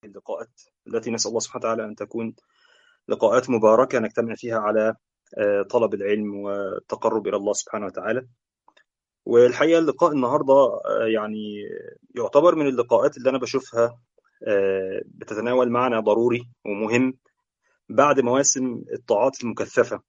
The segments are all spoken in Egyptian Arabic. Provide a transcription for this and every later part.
اللقاءات التي نسأل الله سبحانه وتعالى أن تكون لقاءات مباركة نجتمع فيها على طلب العلم والتقرب إلى الله سبحانه وتعالى والحقيقة اللقاء النهاردة يعني يعتبر من اللقاءات اللي أنا بشوفها بتتناول معنى ضروري ومهم بعد مواسم الطاعات المكثفة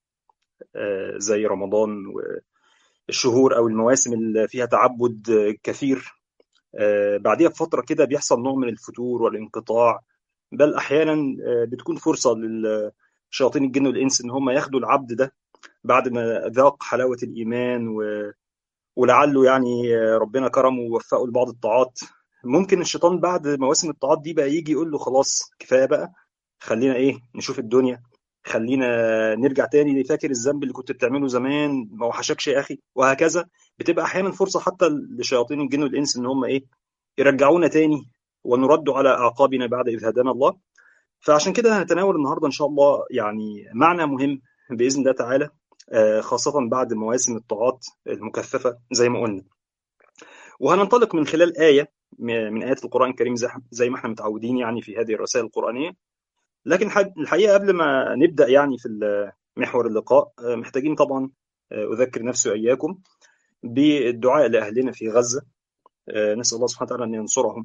زي رمضان والشهور أو المواسم اللي فيها تعبد كثير بعديها بفترة كده بيحصل نوع من الفتور والانقطاع بل أحيانا بتكون فرصة للشياطين الجن والإنس إن هم ياخدوا العبد ده بعد ما ذاق حلاوة الإيمان و... ولعله يعني ربنا كرمه ووفقه لبعض الطاعات ممكن الشيطان بعد مواسم الطاعات دي بقى يجي يقول له خلاص كفايه بقى خلينا ايه نشوف الدنيا خلينا نرجع تاني فاكر الذنب اللي كنت بتعمله زمان ما وحشكش يا اخي وهكذا بتبقى احيانا فرصه حتى لشياطين الجن والانس ان هم ايه يرجعونا تاني ونرد على اعقابنا بعد اذ هدانا الله فعشان كده هنتناول النهارده ان شاء الله يعني معنى مهم باذن الله تعالى خاصه بعد مواسم الطاعات المكثفه زي ما قلنا وهننطلق من خلال ايه من ايات القران الكريم زي ما احنا متعودين يعني في هذه الرسائل القرانيه لكن الحقيقه قبل ما نبدا يعني في محور اللقاء محتاجين طبعا اذكر نفسي واياكم بالدعاء لاهلنا في غزه نسال الله سبحانه وتعالى ان ينصرهم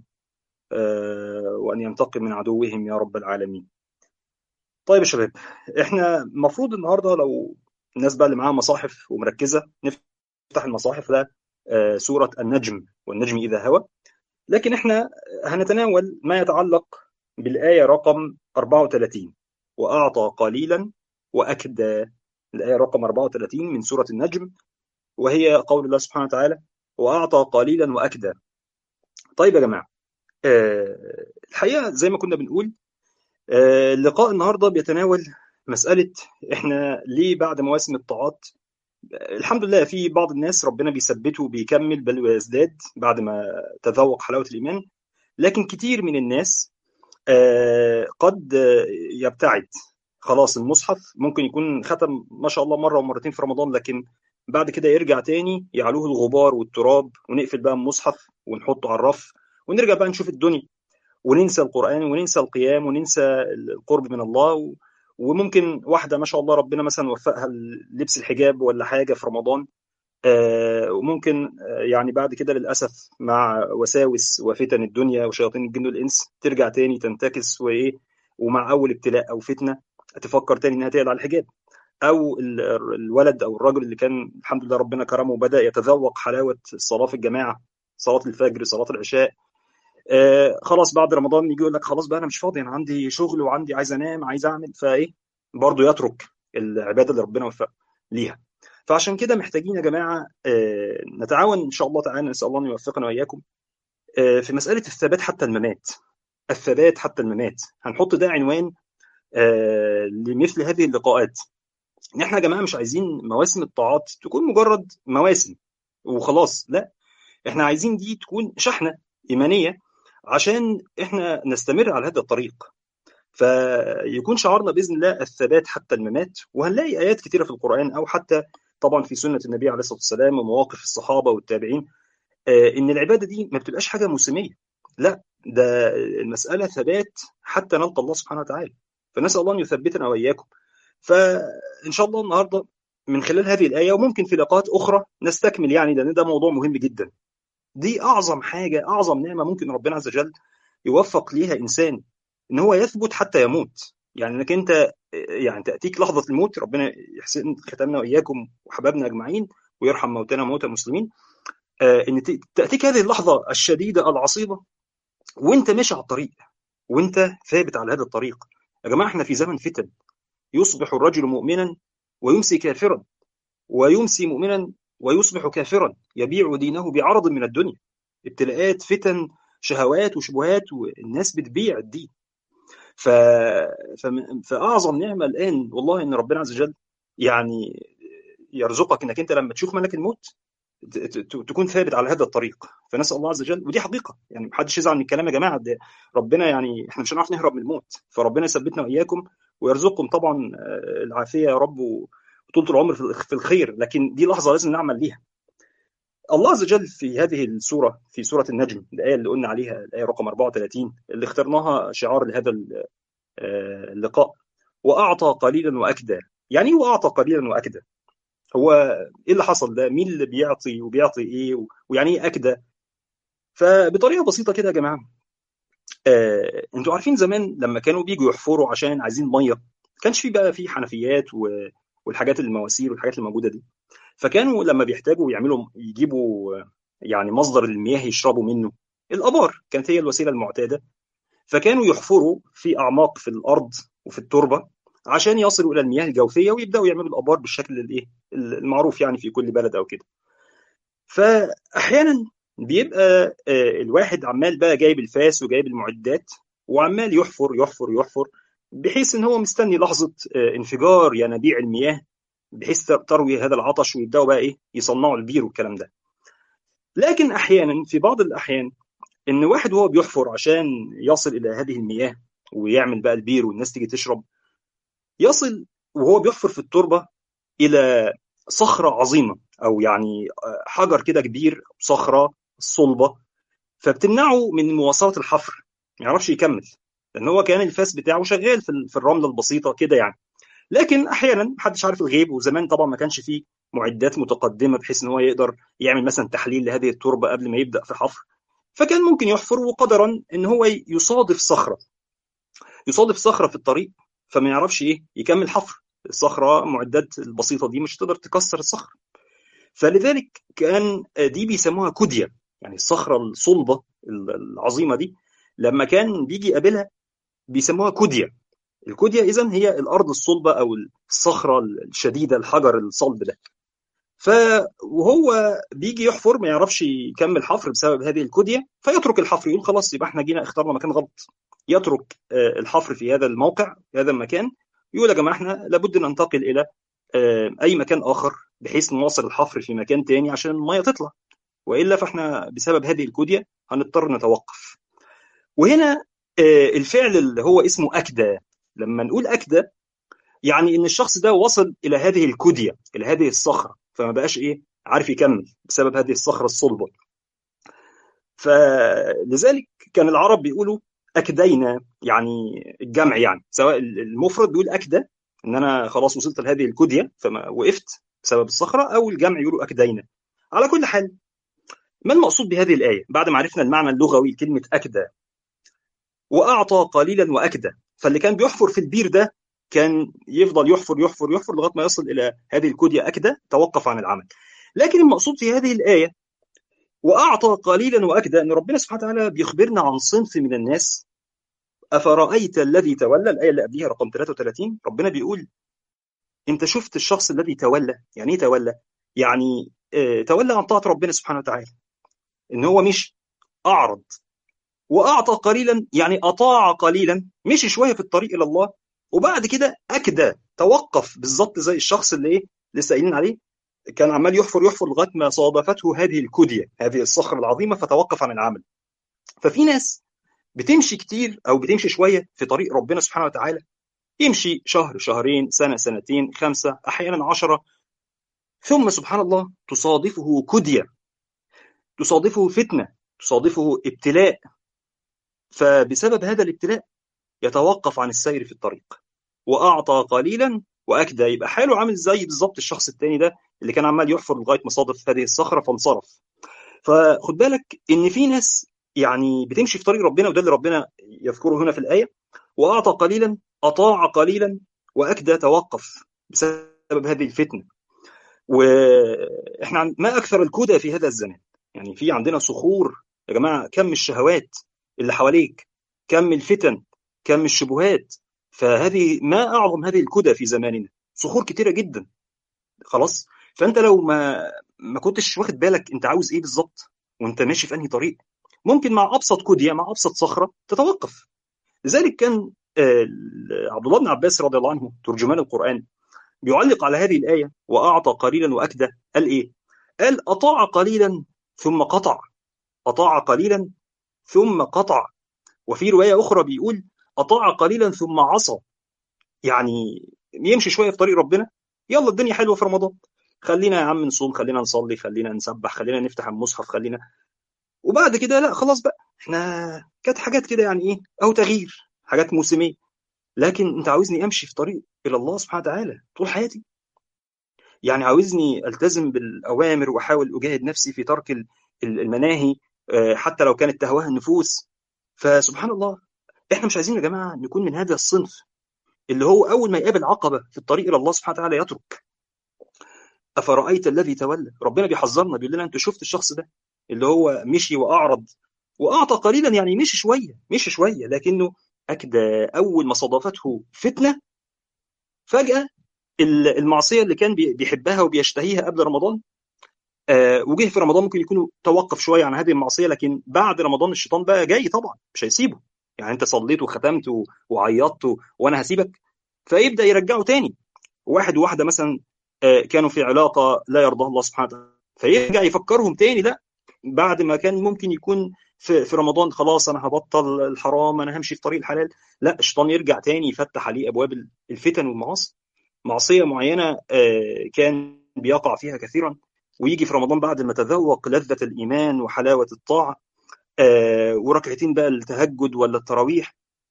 وان ينتقم من عدوهم يا رب العالمين. طيب يا شباب احنا المفروض النهارده لو الناس بقى اللي معاها مصاحف ومركزه نفتح المصاحف ده سوره النجم والنجم اذا هوى لكن احنا هنتناول ما يتعلق بالآية رقم 34 وأعطى قليلا وأكدى الآية رقم 34 من سورة النجم وهي قول الله سبحانه وتعالى وأعطى قليلا وأكدى طيب يا جماعة أه الحقيقة زي ما كنا بنقول أه اللقاء النهاردة بيتناول مسألة إحنا ليه بعد مواسم الطاعات الحمد لله في بعض الناس ربنا بيثبته وبيكمل بل ويزداد بعد ما تذوق حلاوه الايمان لكن كتير من الناس قد يبتعد خلاص المصحف ممكن يكون ختم ما شاء الله مره ومرتين في رمضان لكن بعد كده يرجع تاني يعلوه الغبار والتراب ونقفل بقى المصحف ونحطه على الرف ونرجع بقى نشوف الدنيا وننسى القران وننسى القيام وننسى القرب من الله وممكن واحدة ما شاء الله ربنا مثلا وفقها لبس الحجاب ولا حاجة في رمضان وممكن يعني بعد كده للأسف مع وساوس وفتن الدنيا وشياطين الجن والإنس ترجع تاني تنتكس وإيه ومع أول ابتلاء أو فتنة تفكر تاني إنها تقلع الحجاب أو الولد أو الرجل اللي كان الحمد لله ربنا كرمه وبدأ يتذوق حلاوة الصلاة في الجماعة صلاة الفجر صلاة العشاء آه خلاص بعد رمضان يجي يقول لك خلاص بقى انا مش فاضي انا عندي شغل وعندي عايز انام عايز اعمل فايه برضه يترك العباده اللي ربنا وفق ليها فعشان كده محتاجين يا جماعه آه نتعاون ان شاء الله تعالى نسال الله ان يوفقنا واياكم آه في مساله الثبات حتى الممات الثبات حتى الممات هنحط ده عنوان لمثل هذه اللقاءات ان احنا يا جماعه مش عايزين مواسم الطاعات تكون مجرد مواسم وخلاص لا احنا عايزين دي تكون شحنه ايمانيه عشان احنا نستمر على هذا الطريق فيكون شعارنا باذن الله الثبات حتى الممات وهنلاقي ايات كثيره في القران او حتى طبعا في سنه النبي عليه الصلاه والسلام ومواقف الصحابه والتابعين ان العباده دي ما بتبقاش حاجه موسميه لا ده المساله ثبات حتى نلقى الله سبحانه وتعالى فنسال الله ان يثبتنا واياكم فان شاء الله النهارده من خلال هذه الايه وممكن في لقاءات اخرى نستكمل يعني لان ده موضوع مهم جدا دي اعظم حاجه اعظم نعمه ممكن ربنا عز وجل يوفق ليها انسان ان هو يثبت حتى يموت يعني انك انت يعني تاتيك لحظه الموت ربنا يحسن ختامنا واياكم وحبابنا اجمعين ويرحم موتانا وموتى المسلمين آه ان تاتيك هذه اللحظه الشديده العصيبه وانت ماشي على الطريق وانت ثابت على هذا الطريق يا جماعه احنا في زمن فتن يصبح الرجل مؤمنا ويمسي كافرا ويمسي مؤمنا ويصبح كافرا يبيع دينه بعرض من الدنيا ابتلاءات فتن شهوات وشبهات والناس بتبيع الدين ف... ف... فاعظم نعمه الان والله ان ربنا عز وجل يعني يرزقك انك انت لما تشوف ملك الموت تكون ثابت على هذا الطريق فنسال الله عز وجل ودي حقيقه يعني محدش يزعل من الكلام يا جماعه ده ربنا يعني احنا مش هنعرف نهرب من الموت فربنا يثبتنا واياكم ويرزقكم طبعا العافيه يا رب وطولة العمر في الخير لكن دي لحظه لازم نعمل ليها الله عز وجل في هذه السورة في سورة النجم الآية اللي قلنا عليها الآية رقم 34 اللي اخترناها شعار لهذا اللقاء وأعطى قليلا وأكدى يعني ايه وأعطى قليلا وأكدى هو ايه اللي حصل ده مين اللي بيعطي وبيعطي ايه ويعني ايه اكدى فبطريقه بسيطه كده يا جماعه آه، انتوا عارفين زمان لما كانوا بيجوا يحفروا عشان عايزين ميه ما كانش في بقى في حنفيات و... والحاجات المواسير والحاجات الموجوده دي فكانوا لما بيحتاجوا يعملوا يجيبوا يعني مصدر المياه يشربوا منه الابار كانت هي الوسيله المعتاده فكانوا يحفروا في اعماق في الارض وفي التربه عشان يصلوا الى المياه الجوفيه ويبداوا يعملوا الابار بالشكل الايه المعروف يعني في كل بلد او كده فاحيانا بيبقى الواحد عمال بقى جايب الفاس وجايب المعدات وعمال يحفر يحفر يحفر بحيث ان هو مستني لحظه انفجار ينابيع المياه بحيث تروي هذا العطش ويبداوا بقى ايه يصنعوا البير والكلام ده لكن احيانا في بعض الاحيان ان واحد وهو بيحفر عشان يصل الى هذه المياه ويعمل بقى البير والناس تيجي تشرب يصل وهو بيحفر في التربه الى صخره عظيمه او يعني حجر كده كبير صخره صلبه فبتمنعه من مواصله الحفر ما يعرفش يكمل لان هو كان الفاس بتاعه شغال في الرمله البسيطه كده يعني لكن احيانا محدش عارف الغيب وزمان طبعا ما كانش فيه معدات متقدمه بحيث ان هو يقدر يعمل مثلا تحليل لهذه التربه قبل ما يبدا في حفر فكان ممكن يحفر وقدرا ان هو يصادف صخره يصادف صخره في الطريق فما يعرفش ايه يكمل حفر الصخره معدات البسيطه دي مش تقدر تكسر الصخره فلذلك كان دي بيسموها كوديا يعني الصخره الصلبه العظيمه دي لما كان بيجي يقابلها بيسموها كوديا الكوديا اذا هي الارض الصلبه او الصخره الشديده الحجر الصلب ده فوهو بيجي يحفر ما يعرفش يكمل حفر بسبب هذه الكوديا فيترك الحفر يقول خلاص يبقى احنا جينا اخترنا مكان غلط يترك الحفر في هذا الموقع في هذا المكان يقول يا جماعه احنا لابد ان ننتقل الى اي مكان اخر بحيث نواصل الحفر في مكان تاني عشان الميه تطلع والا فاحنا بسبب هذه الكوديا هنضطر نتوقف وهنا الفعل اللي هو اسمه اكدى لما نقول اكدى يعني ان الشخص ده وصل الى هذه الكوديا الى هذه الصخره فما بقاش ايه عارف يكمل بسبب هذه الصخره الصلبه فلذلك كان العرب بيقولوا اكدينا يعني الجمع يعني سواء المفرد بيقول اكدى ان انا خلاص وصلت لهذه الكوديا فما وقفت بسبب الصخره او الجمع يقولوا اكدينا على كل حال ما المقصود بهذه الايه بعد ما عرفنا المعنى اللغوي لكلمه اكدى واعطى قليلا واكدى فاللي كان بيحفر في البير ده كان يفضل يحفر يحفر يحفر لغايه ما يصل الى هذه الكوديا اكدى توقف عن العمل لكن المقصود في هذه الايه واعطى قليلا واكدى ان ربنا سبحانه وتعالى بيخبرنا عن صنف من الناس افرايت الذي تولى الايه اللي قبليها رقم 33 ربنا بيقول انت شفت الشخص الذي تولى يعني ايه تولى يعني اه تولى عن طاعه ربنا سبحانه وتعالى ان هو مش اعرض واعطى قليلا يعني اطاع قليلا مشي شويه في الطريق الى الله وبعد كده اكدى توقف بالظبط زي الشخص اللي ايه لسه قايلين عليه كان عمال يحفر يحفر لغايه ما صادفته هذه الكوديا هذه الصخره العظيمه فتوقف عن العمل ففي ناس بتمشي كتير او بتمشي شويه في طريق ربنا سبحانه وتعالى يمشي شهر شهرين سنه سنتين خمسه احيانا عشرة ثم سبحان الله تصادفه كديه تصادفه فتنه تصادفه ابتلاء فبسبب هذا الابتلاء يتوقف عن السير في الطريق واعطى قليلا واكدى يبقى حاله عامل زي بالظبط الشخص الثاني ده اللي كان عمال يحفر لغايه ما صادف هذه الصخره فانصرف فخد بالك ان في ناس يعني بتمشي في طريق ربنا وده اللي ربنا يذكره هنا في الايه واعطى قليلا اطاع قليلا واكدى توقف بسبب هذه الفتنه واحنا ما اكثر الكدى في هذا الزمان يعني في عندنا صخور يا جماعه كم الشهوات اللي حواليك كم الفتن كم الشبهات فهذه ما اعظم هذه الكدى في زماننا صخور كتيره جدا خلاص فانت لو ما ما كنتش واخد بالك انت عاوز ايه بالظبط وانت ماشي في انهي طريق ممكن مع ابسط كوديا مع ابسط صخره تتوقف لذلك كان عبد الله بن عباس رضي الله عنه ترجمان القران بيعلق على هذه الايه واعطى قليلا واكدى قال ايه قال اطاع قليلا ثم قطع اطاع قليلا ثم قطع وفي روايه اخرى بيقول اطاع قليلا ثم عصى يعني يمشي شويه في طريق ربنا يلا الدنيا حلوه في رمضان خلينا يا عم نصوم خلينا نصلي خلينا نسبح خلينا نفتح المصحف خلينا وبعد كده لا خلاص بقى احنا كانت حاجات كده يعني ايه او تغيير حاجات موسميه لكن انت عاوزني امشي في طريق الى الله سبحانه وتعالى طول حياتي يعني عاوزني التزم بالاوامر واحاول اجاهد نفسي في ترك المناهي حتى لو كانت تهواها النفوس فسبحان الله احنا مش عايزين يا جماعه نكون من هذا الصنف اللي هو اول ما يقابل عقبه في الطريق الى الله سبحانه وتعالى يترك افرايت الذي تولى ربنا بيحذرنا بيقول لنا انت شفت الشخص ده اللي هو مشي واعرض واعطى قليلا يعني مشي شويه مشي شويه لكنه اكدى اول ما صادفته فتنه فجاه المعصيه اللي كان بيحبها وبيشتهيها قبل رمضان آه وجه في رمضان ممكن يكون توقف شويه عن هذه المعصيه لكن بعد رمضان الشيطان بقى جاي طبعا مش هيسيبه يعني انت صليت وختمت وعيطت وانا هسيبك فيبدا يرجعه تاني واحد وواحده مثلا آه كانوا في علاقه لا يرضاها الله سبحانه وتعالى فيرجع يفكرهم تاني لا بعد ما كان ممكن يكون في, في رمضان خلاص انا هبطل الحرام انا همشي في طريق الحلال لا الشيطان يرجع تاني يفتح عليه ابواب الفتن والمعاصي معصيه معينه آه كان بيقع فيها كثيرا ويجي في رمضان بعد ما تذوق لذة الإيمان وحلاوة الطاعة آه وركعتين بقى التهجد ولا التراويح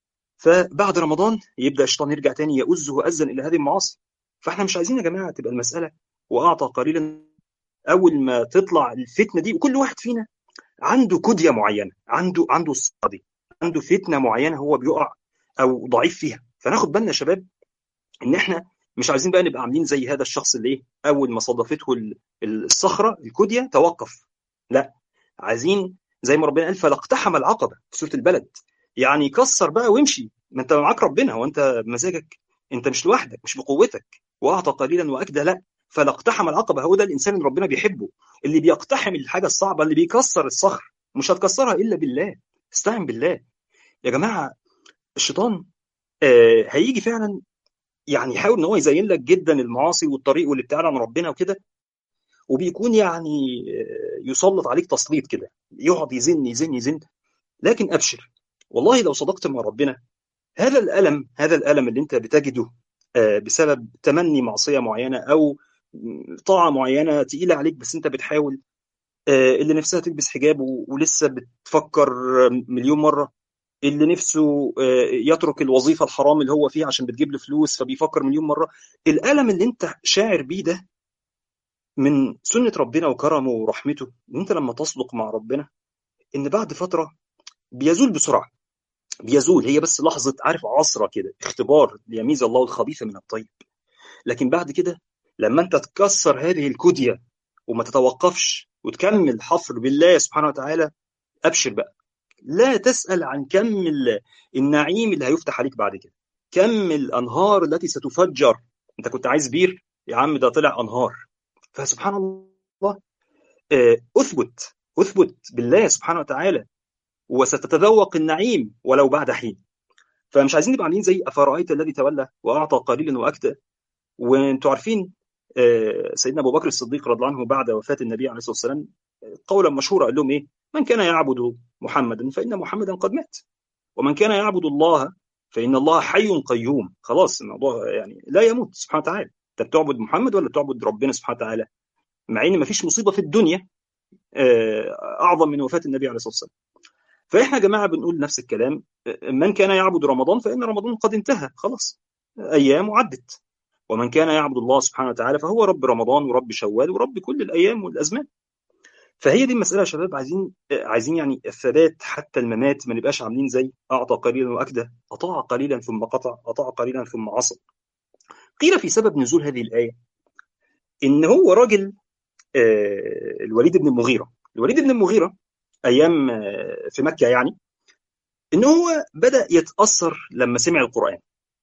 فبعد رمضان يبدأ الشيطان يرجع تاني يؤزه أزا إلى هذه المعاصي فاحنا مش عايزين يا جماعة تبقى المسألة وأعطى قليلا أول ما تطلع الفتنة دي وكل واحد فينا عنده كدية معينة عنده عنده الصفة دي عنده فتنة معينة هو بيقع أو ضعيف فيها فناخد بالنا يا شباب إن إحنا مش عايزين بقى نبقى عاملين زي هذا الشخص اللي ايه اول ما صادفته الصخره الكوديه توقف لا عايزين زي ما ربنا قال فلاقتحم العقبه في سوره البلد يعني كسر بقى وامشي ما انت معاك ربنا هو انت بمزاجك انت مش لوحدك مش بقوتك واعطى قليلا واكدى لا فلاقتحم العقبه هو ده الانسان اللي ربنا بيحبه اللي بيقتحم الحاجه الصعبه اللي بيكسر الصخر مش هتكسرها الا بالله استعن بالله يا جماعه الشيطان آه هيجي فعلا يعني يحاول ان هو يزين لك جدا المعاصي والطريق والابتعاد عن ربنا وكده وبيكون يعني يسلط عليك تسليط كده يقعد يزن يزن يزن لكن ابشر والله لو صدقت مع ربنا هذا الالم هذا الالم اللي انت بتجده بسبب تمني معصيه معينه او طاعه معينه تقيله عليك بس انت بتحاول اللي نفسها تلبس حجاب ولسه بتفكر مليون مره اللي نفسه يترك الوظيفه الحرام اللي هو فيها عشان بتجيب له فلوس فبيفكر مليون مره الالم اللي انت شاعر بيه ده من سنه ربنا وكرمه ورحمته ان انت لما تصدق مع ربنا ان بعد فتره بيزول بسرعه بيزول هي بس لحظه عارف عصره كده اختبار ليميز الله الخبيث من الطيب لكن بعد كده لما انت تكسر هذه الكديه وما تتوقفش وتكمل حفر بالله سبحانه وتعالى ابشر بقى لا تسأل عن كم النعيم اللي هيفتح عليك بعد كده كم الأنهار التي ستفجر أنت كنت عايز بير يا عم ده طلع أنهار فسبحان الله أثبت أثبت بالله سبحانه وتعالى وستتذوق النعيم ولو بعد حين فمش عايزين نبقى عاملين زي أفرأيت الذي تولى وأعطى قليلا وأكدى وأنتوا عارفين سيدنا أبو بكر الصديق رضي الله عنه بعد وفاة النبي عليه الصلاة والسلام قولا مشهورا قال لهم إيه من كان يعبد محمدا فإن محمدا قد مات ومن كان يعبد الله فإن الله حي قيوم خلاص الموضوع يعني لا يموت سبحانه وتعالى أنت بتعبد محمد ولا بتعبد ربنا سبحانه وتعالى مع إن مفيش مصيبة في الدنيا أعظم من وفاة النبي عليه الصلاة والسلام فإحنا يا جماعة بنقول نفس الكلام من كان يعبد رمضان فإن رمضان قد انتهى خلاص أيام عدت ومن كان يعبد الله سبحانه وتعالى فهو رب رمضان ورب شوال ورب كل الأيام والأزمان فهي دي المساله يا شباب عايزين عايزين يعني الثبات حتى الممات ما نبقاش عاملين زي اعطى قليلا واكدى اطاع قليلا ثم قطع اطاع قليلا ثم عصى قيل في سبب نزول هذه الايه ان هو راجل الوليد بن المغيره الوليد بن المغيره ايام في مكه يعني ان هو بدا يتاثر لما سمع القران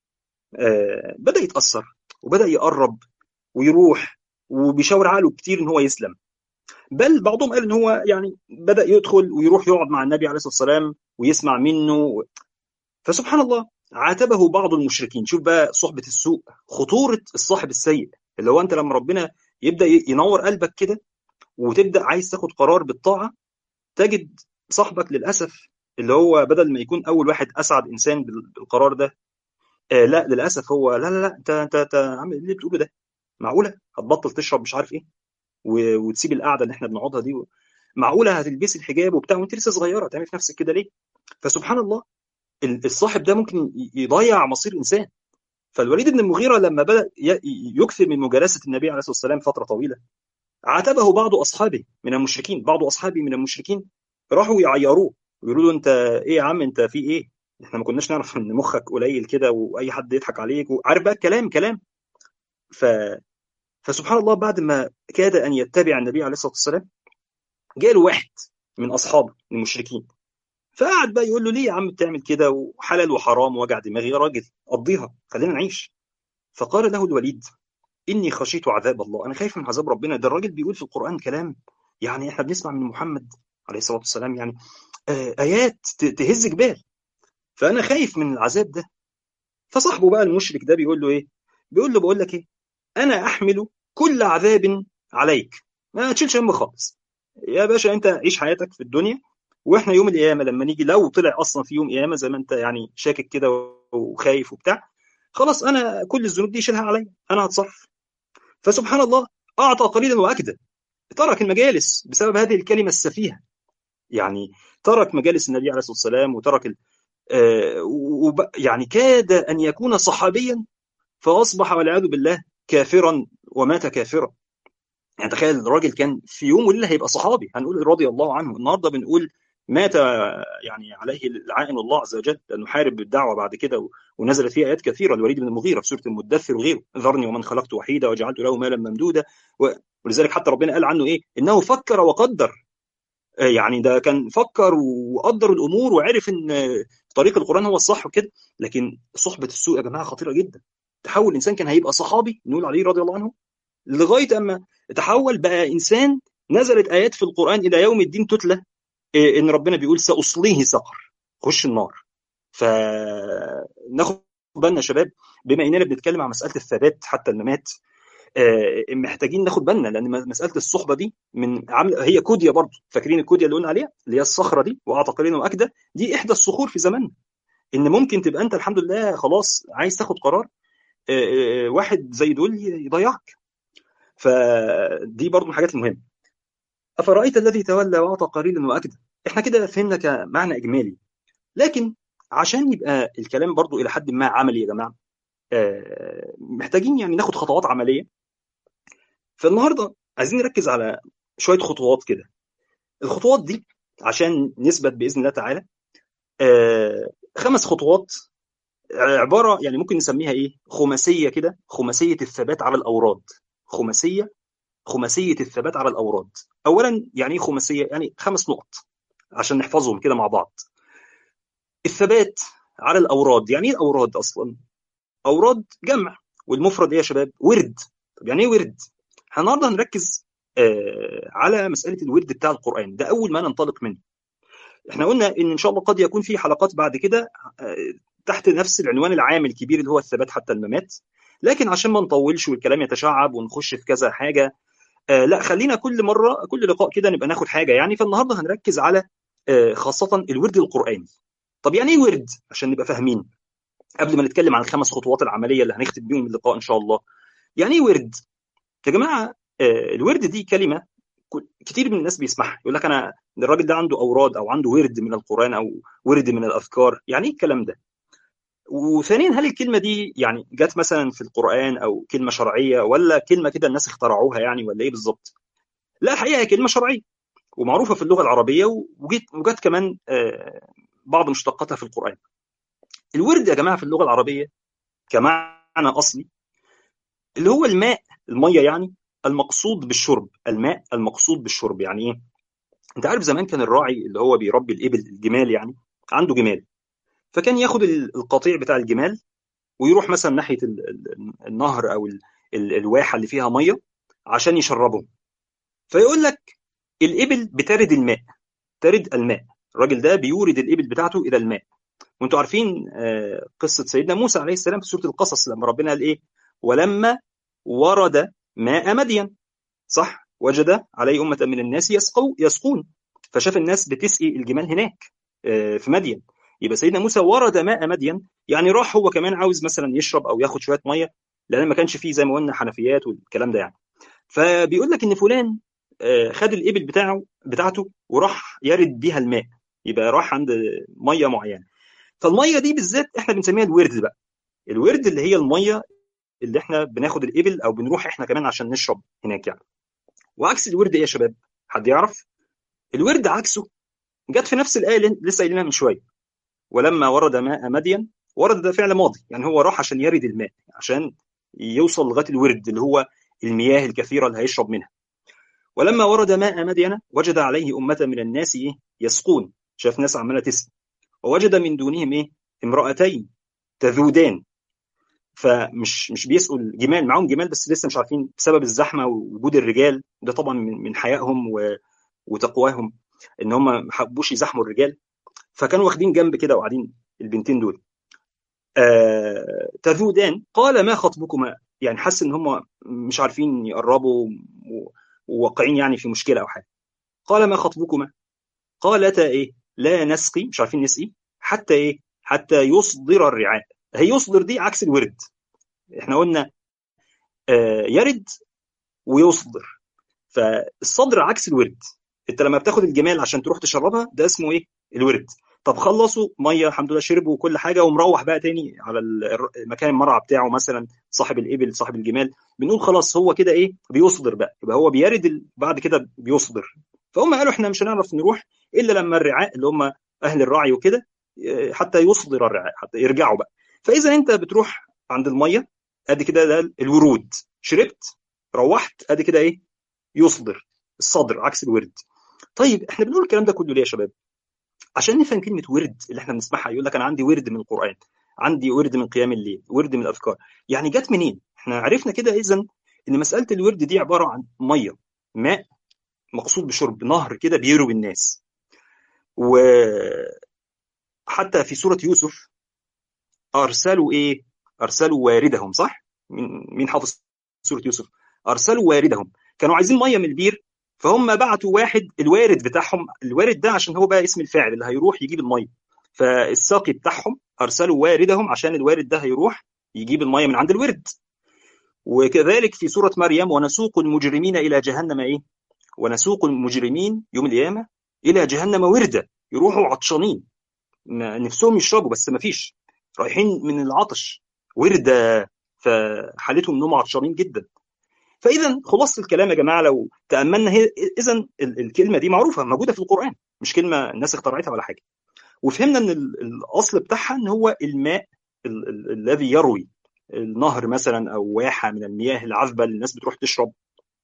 بدا يتاثر وبدا يقرب ويروح وبيشاور عقله كتير ان هو يسلم بل بعضهم قال ان هو يعني بدا يدخل ويروح يقعد مع النبي عليه الصلاه والسلام ويسمع منه فسبحان الله عاتبه بعض المشركين شوف بقى صحبه السوء خطوره الصاحب السيء اللي هو انت لما ربنا يبدا ينور قلبك كده وتبدا عايز تاخد قرار بالطاعه تجد صاحبك للاسف اللي هو بدل ما يكون اول واحد اسعد انسان بالقرار ده آه لا للاسف هو لا لا لا انت انت انت عامل اللي بتقوله ده معقوله هتبطل تشرب مش عارف ايه و... وتسيب القعده اللي احنا بنقعدها دي و... معقوله هتلبسي الحجاب وبتاع وانت لسه صغيره تعملي في نفسك كده ليه فسبحان الله الصاحب ده ممكن يضيع مصير انسان فالوليد بن المغيره لما بدا يكثر من مجالسه النبي عليه الصلاه والسلام فتره طويله عاتبه بعض اصحابه من المشركين بعض اصحابه من المشركين راحوا يعيروه ويقولوا له انت ايه يا عم انت في ايه احنا ما كناش نعرف ان مخك قليل كده واي حد يضحك عليك وعارف بقى الكلام كلام ف فسبحان الله بعد ما كاد ان يتبع النبي عليه الصلاه والسلام جاء له واحد من اصحابه المشركين فقعد بقى يقول له ليه يا عم بتعمل كده وحلال وحرام وجع دماغي يا راجل قضيها خلينا نعيش فقال له الوليد اني خشيت عذاب الله انا خايف من عذاب ربنا ده الراجل بيقول في القران كلام يعني احنا بنسمع من محمد عليه الصلاه والسلام يعني ايات تهز جبال فانا خايف من العذاب ده فصاحبه بقى المشرك ده بيقول له ايه بيقول له بقول لك ايه انا احمل كل عذاب عليك ما تشيلش هم خالص يا باشا انت عيش حياتك في الدنيا واحنا يوم القيامه لما نيجي لو طلع اصلا في يوم قيامه زي ما انت يعني شاكك كده وخايف وبتاع خلاص انا كل الذنوب دي شيلها عليا انا هتصرف فسبحان الله اعطى قليلا واكدى ترك المجالس بسبب هذه الكلمه السفيهه يعني ترك مجالس النبي عليه الصلاه والسلام وترك ال... آه وب... يعني كاد ان يكون صحابيا فاصبح والعياذ بالله كافرا ومات كافرا يعني تخيل الراجل كان في يوم وليله هيبقى صحابي هنقول رضي الله عنه النهارده بنقول مات يعني عليه لعائن الله عز وجل لانه حارب بالدعوه بعد كده ونزلت فيه ايات كثيره الوليد بن المغيره في سوره المدثر وغيره ذرني ومن خلقت وحيدا وجعلت له مالا ممدودا ولذلك حتى ربنا قال عنه ايه انه فكر وقدر يعني ده كان فكر وقدر الامور وعرف ان طريق القران هو الصح وكده لكن صحبه السوء يا جماعه خطيره جدا تحول الانسان كان هيبقى صحابي نقول عليه رضي الله عنه لغايه اما تحول بقى انسان نزلت ايات في القران الى يوم الدين تتلى ان ربنا بيقول ساصليه سقر خش النار فناخد بالنا يا شباب بما اننا بنتكلم عن مساله الثبات حتى الممات محتاجين ناخد بالنا لان مساله الصحبه دي من عامل هي كوديا برضه فاكرين الكوديا اللي قلنا عليها اللي هي الصخره دي واعطى قليلا واكدى دي احدى الصخور في زماننا ان ممكن تبقى انت الحمد لله خلاص عايز تاخد قرار واحد زي دول يضيعك فدي برضه من الحاجات المهمه افرايت الذي تولى واعطى قليلا واكدى احنا كده فهمنا كمعنى اجمالي لكن عشان يبقى الكلام برضو الى حد ما عملي يا جماعه محتاجين يعني ناخد خطوات عمليه فالنهارده عايزين نركز على شويه خطوات كده الخطوات دي عشان نثبت باذن الله تعالى خمس خطوات عباره يعني ممكن نسميها ايه خماسيه كده خماسيه الثبات على الاوراد خماسيه خماسيه الثبات على الاوراد اولا يعني ايه خماسيه يعني خمس نقط عشان نحفظهم كده مع بعض الثبات على الاوراد يعني ايه الاوراد اصلا اوراد جمع والمفرد ايه يا شباب ورد طب يعني ايه ورد احنا النهارده هنركز آه على مساله الورد بتاع القران ده اول ما ننطلق منه احنا قلنا ان ان شاء الله قد يكون في حلقات بعد كده آه تحت نفس العنوان العام الكبير اللي هو الثبات حتى الممات لكن عشان ما نطولش والكلام يتشعب ونخش في كذا حاجه آه لا خلينا كل مره كل لقاء كده نبقى ناخد حاجه يعني فالنهارده هنركز على آه خاصه الورد القراني طب يعني ايه ورد عشان نبقى فاهمين قبل ما نتكلم عن الخمس خطوات العمليه اللي هنختم بيهم اللقاء ان شاء الله يعني ايه ورد يا جماعه آه الورد دي كلمه كتير من الناس بيسمعها يقول لك انا الراجل ده عنده اوراد او عنده ورد من القران او ورد من الاذكار يعني ايه الكلام ده وثانيا هل الكلمه دي يعني جت مثلا في القران او كلمه شرعيه ولا كلمه كده الناس اخترعوها يعني ولا ايه بالظبط لا الحقيقه هي كلمه شرعيه ومعروفه في اللغه العربيه وجت وجت كمان بعض مشتقاتها في القران الورد يا جماعه في اللغه العربيه كمعنى اصلي اللي هو الماء الميه يعني المقصود بالشرب الماء المقصود بالشرب يعني ايه انت عارف زمان كان الراعي اللي هو بيربي الابل الجمال يعني عنده جمال فكان ياخد القطيع بتاع الجمال ويروح مثلا ناحيه النهر او الواحه اللي فيها ميه عشان يشربهم فيقول لك الابل بترد الماء ترد الماء الراجل ده بيورد الابل بتاعته الى الماء وانتوا عارفين قصه سيدنا موسى عليه السلام في سوره القصص لما ربنا قال ايه ولما ورد ماء مدين صح وجد عليه امه من الناس يسقوا يسقون فشاف الناس بتسقي الجمال هناك في مدين يبقى سيدنا موسى ورد ماء مدين يعني راح هو كمان عاوز مثلا يشرب او ياخد شويه ميه لان ما كانش فيه زي ما قلنا حنفيات والكلام ده يعني فبيقول لك ان فلان آه، خد الابل بتاعه بتاعته وراح يرد بيها الماء يبقى راح عند ميه معينه فالميه دي بالذات احنا بنسميها الورد بقى الورد اللي هي الميه اللي احنا بناخد الابل او بنروح احنا كمان عشان نشرب هناك يعني وعكس الورد ايه يا شباب حد يعرف الورد عكسه جت في نفس الايه اللي لسه قايلينها من شويه ولما ورد ماء مدين ورد ده فعل ماضي يعني هو راح عشان يرد الماء عشان يوصل لغايه الورد اللي هو المياه الكثيره اللي هيشرب منها ولما ورد ماء مدين وجد عليه أمة من الناس إيه يسقون شاف ناس عمالة تسقي ووجد من دونهم إيه امرأتين تذودان فمش مش بيسقوا الجمال معاهم جمال بس لسه مش عارفين بسبب الزحمه ووجود الرجال ده طبعا من من حيائهم وتقواهم ان هم ما حبوش يزاحموا الرجال فكانوا واخدين جنب كده وقاعدين البنتين دول آه تذودان قال ما خطبكما يعني حس ان هم مش عارفين يقربوا وواقعين يعني في مشكله او حاجه قال ما خطبكما قالتا ايه لا نسقي مش عارفين نسقي حتى ايه حتى يصدر الرعاء هي يصدر دي عكس الورد احنا قلنا آه يرد ويصدر فالصدر عكس الورد انت لما بتاخد الجمال عشان تروح تشربها ده اسمه ايه الورد طب خلصوا ميه الحمد لله شربوا وكل حاجه ومروح بقى تاني على المكان المرعى بتاعه مثلا صاحب الابل صاحب الجمال بنقول خلاص هو كده ايه بيصدر بقى يبقى هو بيرد بعد كده بيصدر فهم قالوا احنا مش هنعرف نروح الا لما الرعاء اللي هم اهل الرعي وكده حتى يصدر الرعاء حتى يرجعوا بقى فاذا انت بتروح عند الميه ادي كده ده الورود شربت روحت ادي كده ايه يصدر الصدر عكس الورد طيب احنا بنقول الكلام ده كله ليه يا شباب عشان نفهم كلمه ورد اللي احنا بنسمعها يقول لك انا عندي ورد من القران عندي ورد من قيام الليل ورد من الاذكار يعني جت منين احنا عرفنا كده اذا ان مساله الورد دي عباره عن ميه ماء مقصود بشرب نهر كده بيروي الناس وحتى في سوره يوسف ارسلوا ايه ارسلوا واردهم صح مين مين حافظ سوره يوسف ارسلوا واردهم كانوا عايزين ميه من البير فهم بعتوا واحد الوارد بتاعهم الوارد ده عشان هو بقى اسم الفاعل اللي هيروح يجيب الميه فالساقي بتاعهم ارسلوا واردهم عشان الوارد ده هيروح يجيب الميه من عند الورد وكذلك في سوره مريم ونسوق المجرمين الى جهنم ايه ونسوق المجرمين يوم القيامه الى جهنم وردا يروحوا عطشانين نفسهم يشربوا بس ما فيش رايحين من العطش ورده فحالتهم انهم عطشانين جدا فاذا خلاصه الكلام يا جماعه لو تاملنا هي اذا الكلمه دي معروفه موجوده في القران مش كلمه الناس اخترعتها ولا حاجه وفهمنا ان الاصل بتاعها ان هو الماء الذي يروي النهر مثلا او واحه من المياه العذبه اللي الناس بتروح تشرب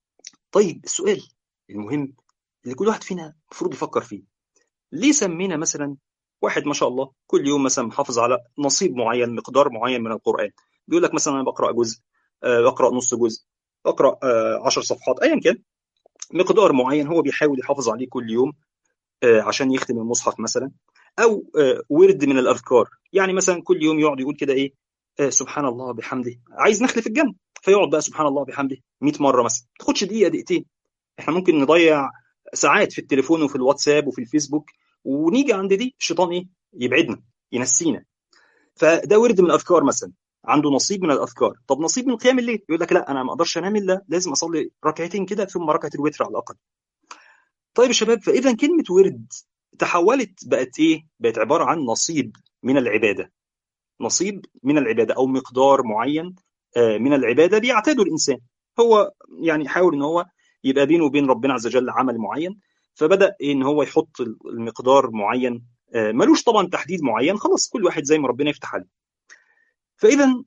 طيب السؤال المهم اللي كل واحد فينا المفروض يفكر فيه ليه سمينا مثلا واحد ما شاء الله كل يوم مثلا محافظ على نصيب معين مقدار معين من القران بيقول لك مثلا انا بقرا جزء بقرا نص جزء اقرا 10 صفحات ايا كان مقدار معين هو بيحاول يحافظ عليه كل يوم عشان يختم المصحف مثلا او ورد من الاذكار يعني مثلا كل يوم يقعد يقول كده ايه سبحان الله بحمده عايز نخل في الجنه فيقعد بقى سبحان الله بحمده 100 مره مثلا ما تاخدش دقيقه دقيقتين احنا ممكن نضيع ساعات في التليفون وفي الواتساب وفي الفيسبوك ونيجي عند دي الشيطان ايه يبعدنا ينسينا فده ورد من الاذكار مثلا عنده نصيب من الاذكار طب نصيب من قيام الليل يقول لك لا انا ما اقدرش انام الا لازم اصلي ركعتين كده ثم ركعه الوتر على الاقل طيب يا شباب فاذا كلمه ورد تحولت بقت ايه بقت عباره عن نصيب من العباده نصيب من العباده او مقدار معين من العباده بيعتاده الانسان هو يعني يحاول ان هو يبقى بينه وبين ربنا عز وجل عمل معين فبدا ان هو يحط المقدار معين ملوش طبعا تحديد معين خلاص كل واحد زي ما ربنا يفتح عليه فاذا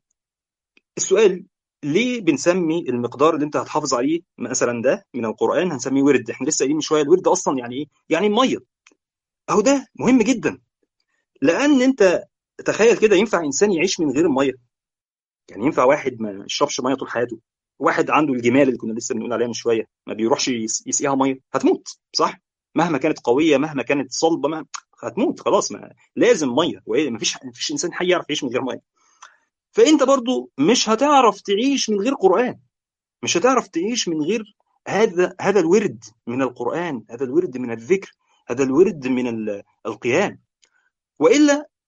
السؤال ليه بنسمي المقدار اللي انت هتحافظ عليه مثلا ده من القران هنسميه ورد احنا لسه قايلين من شويه الورد اصلا يعني ايه يعني الميه اهو ده مهم جدا لان انت تخيل كده ينفع انسان يعيش من غير الميه يعني ينفع واحد ما يشربش ميه طول حياته واحد عنده الجمال اللي كنا لسه بنقول عليها من شويه ما بيروحش يسقيها ميه هتموت صح مهما كانت قويه مهما كانت صلبه ما هتموت خلاص ما لازم ميه ما فيش ما فيش انسان حي يعرف يعيش من غير ميه فانت برضو مش هتعرف تعيش من غير قران مش هتعرف تعيش من غير هذا هذا الورد من القران هذا الورد من الذكر هذا الورد من القيام والا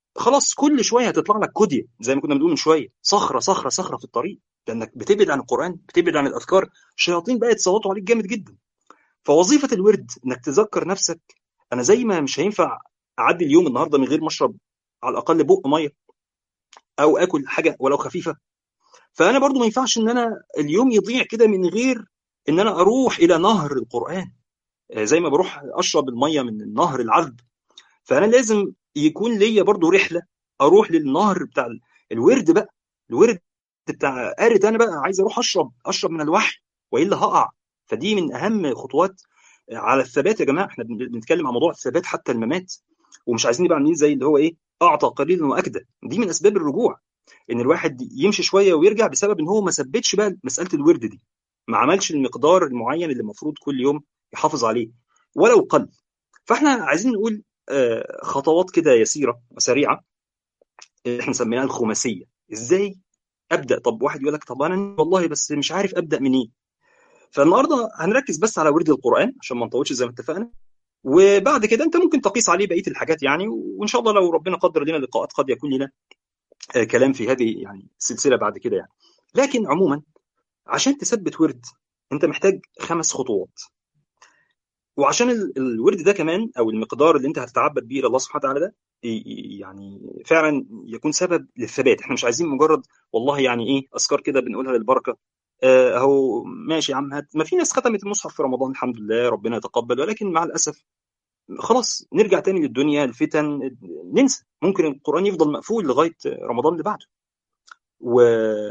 خلاص كل شويه هتطلع لك كوديه زي ما كنا بنقول من شويه صخره صخره صخره في الطريق لانك بتبعد عن القران بتبعد عن الاذكار الشياطين بقى يتصوتوا عليك جامد جدا فوظيفه الورد انك تذكر نفسك انا زي ما مش هينفع اعدي اليوم النهارده من غير ما اشرب على الاقل بق ميه او اكل حاجه ولو خفيفه فانا برضو ما ينفعش ان انا اليوم يضيع كده من غير ان انا اروح الى نهر القران زي ما بروح اشرب الميه من النهر العذب فانا لازم يكون ليا برضو رحله اروح للنهر بتاع الورد بقى الورد بتاع قارد انا بقى عايز اروح اشرب اشرب من الوحي والا هقع فدي من اهم خطوات على الثبات يا جماعه احنا بنتكلم عن موضوع الثبات حتى الممات ومش عايزين نبقى عاملين زي اللي هو ايه اعطى قليلا واكدى دي من اسباب الرجوع ان الواحد يمشي شويه ويرجع بسبب ان هو ما ثبتش بقى مساله الورد دي ما عملش المقدار المعين اللي المفروض كل يوم يحافظ عليه ولو قل فاحنا عايزين نقول خطوات كده يسيره وسريعه احنا سميناها الخماسيه ازاي ابدا طب واحد يقول لك طب انا والله بس مش عارف ابدا منين إيه؟ فالنهارده هنركز بس على ورد القران عشان ما نطولش زي ما اتفقنا وبعد كده انت ممكن تقيس عليه بقيه الحاجات يعني وان شاء الله لو ربنا قدر لنا لقاءات قد يكون لنا كلام في هذه يعني السلسله بعد كده يعني لكن عموما عشان تثبت ورد انت محتاج خمس خطوات وعشان الورد ده كمان او المقدار اللي انت هتتعبد بيه لله سبحانه وتعالى ده يعني فعلا يكون سبب للثبات احنا مش عايزين مجرد والله يعني ايه اذكار كده بنقولها للبركه اهو ماشي يا عم هات ما في ناس ختمت المصحف في رمضان الحمد لله ربنا يتقبل ولكن مع الاسف خلاص نرجع تاني للدنيا الفتن ننسى ممكن القران يفضل مقفول لغايه رمضان اللي بعده و...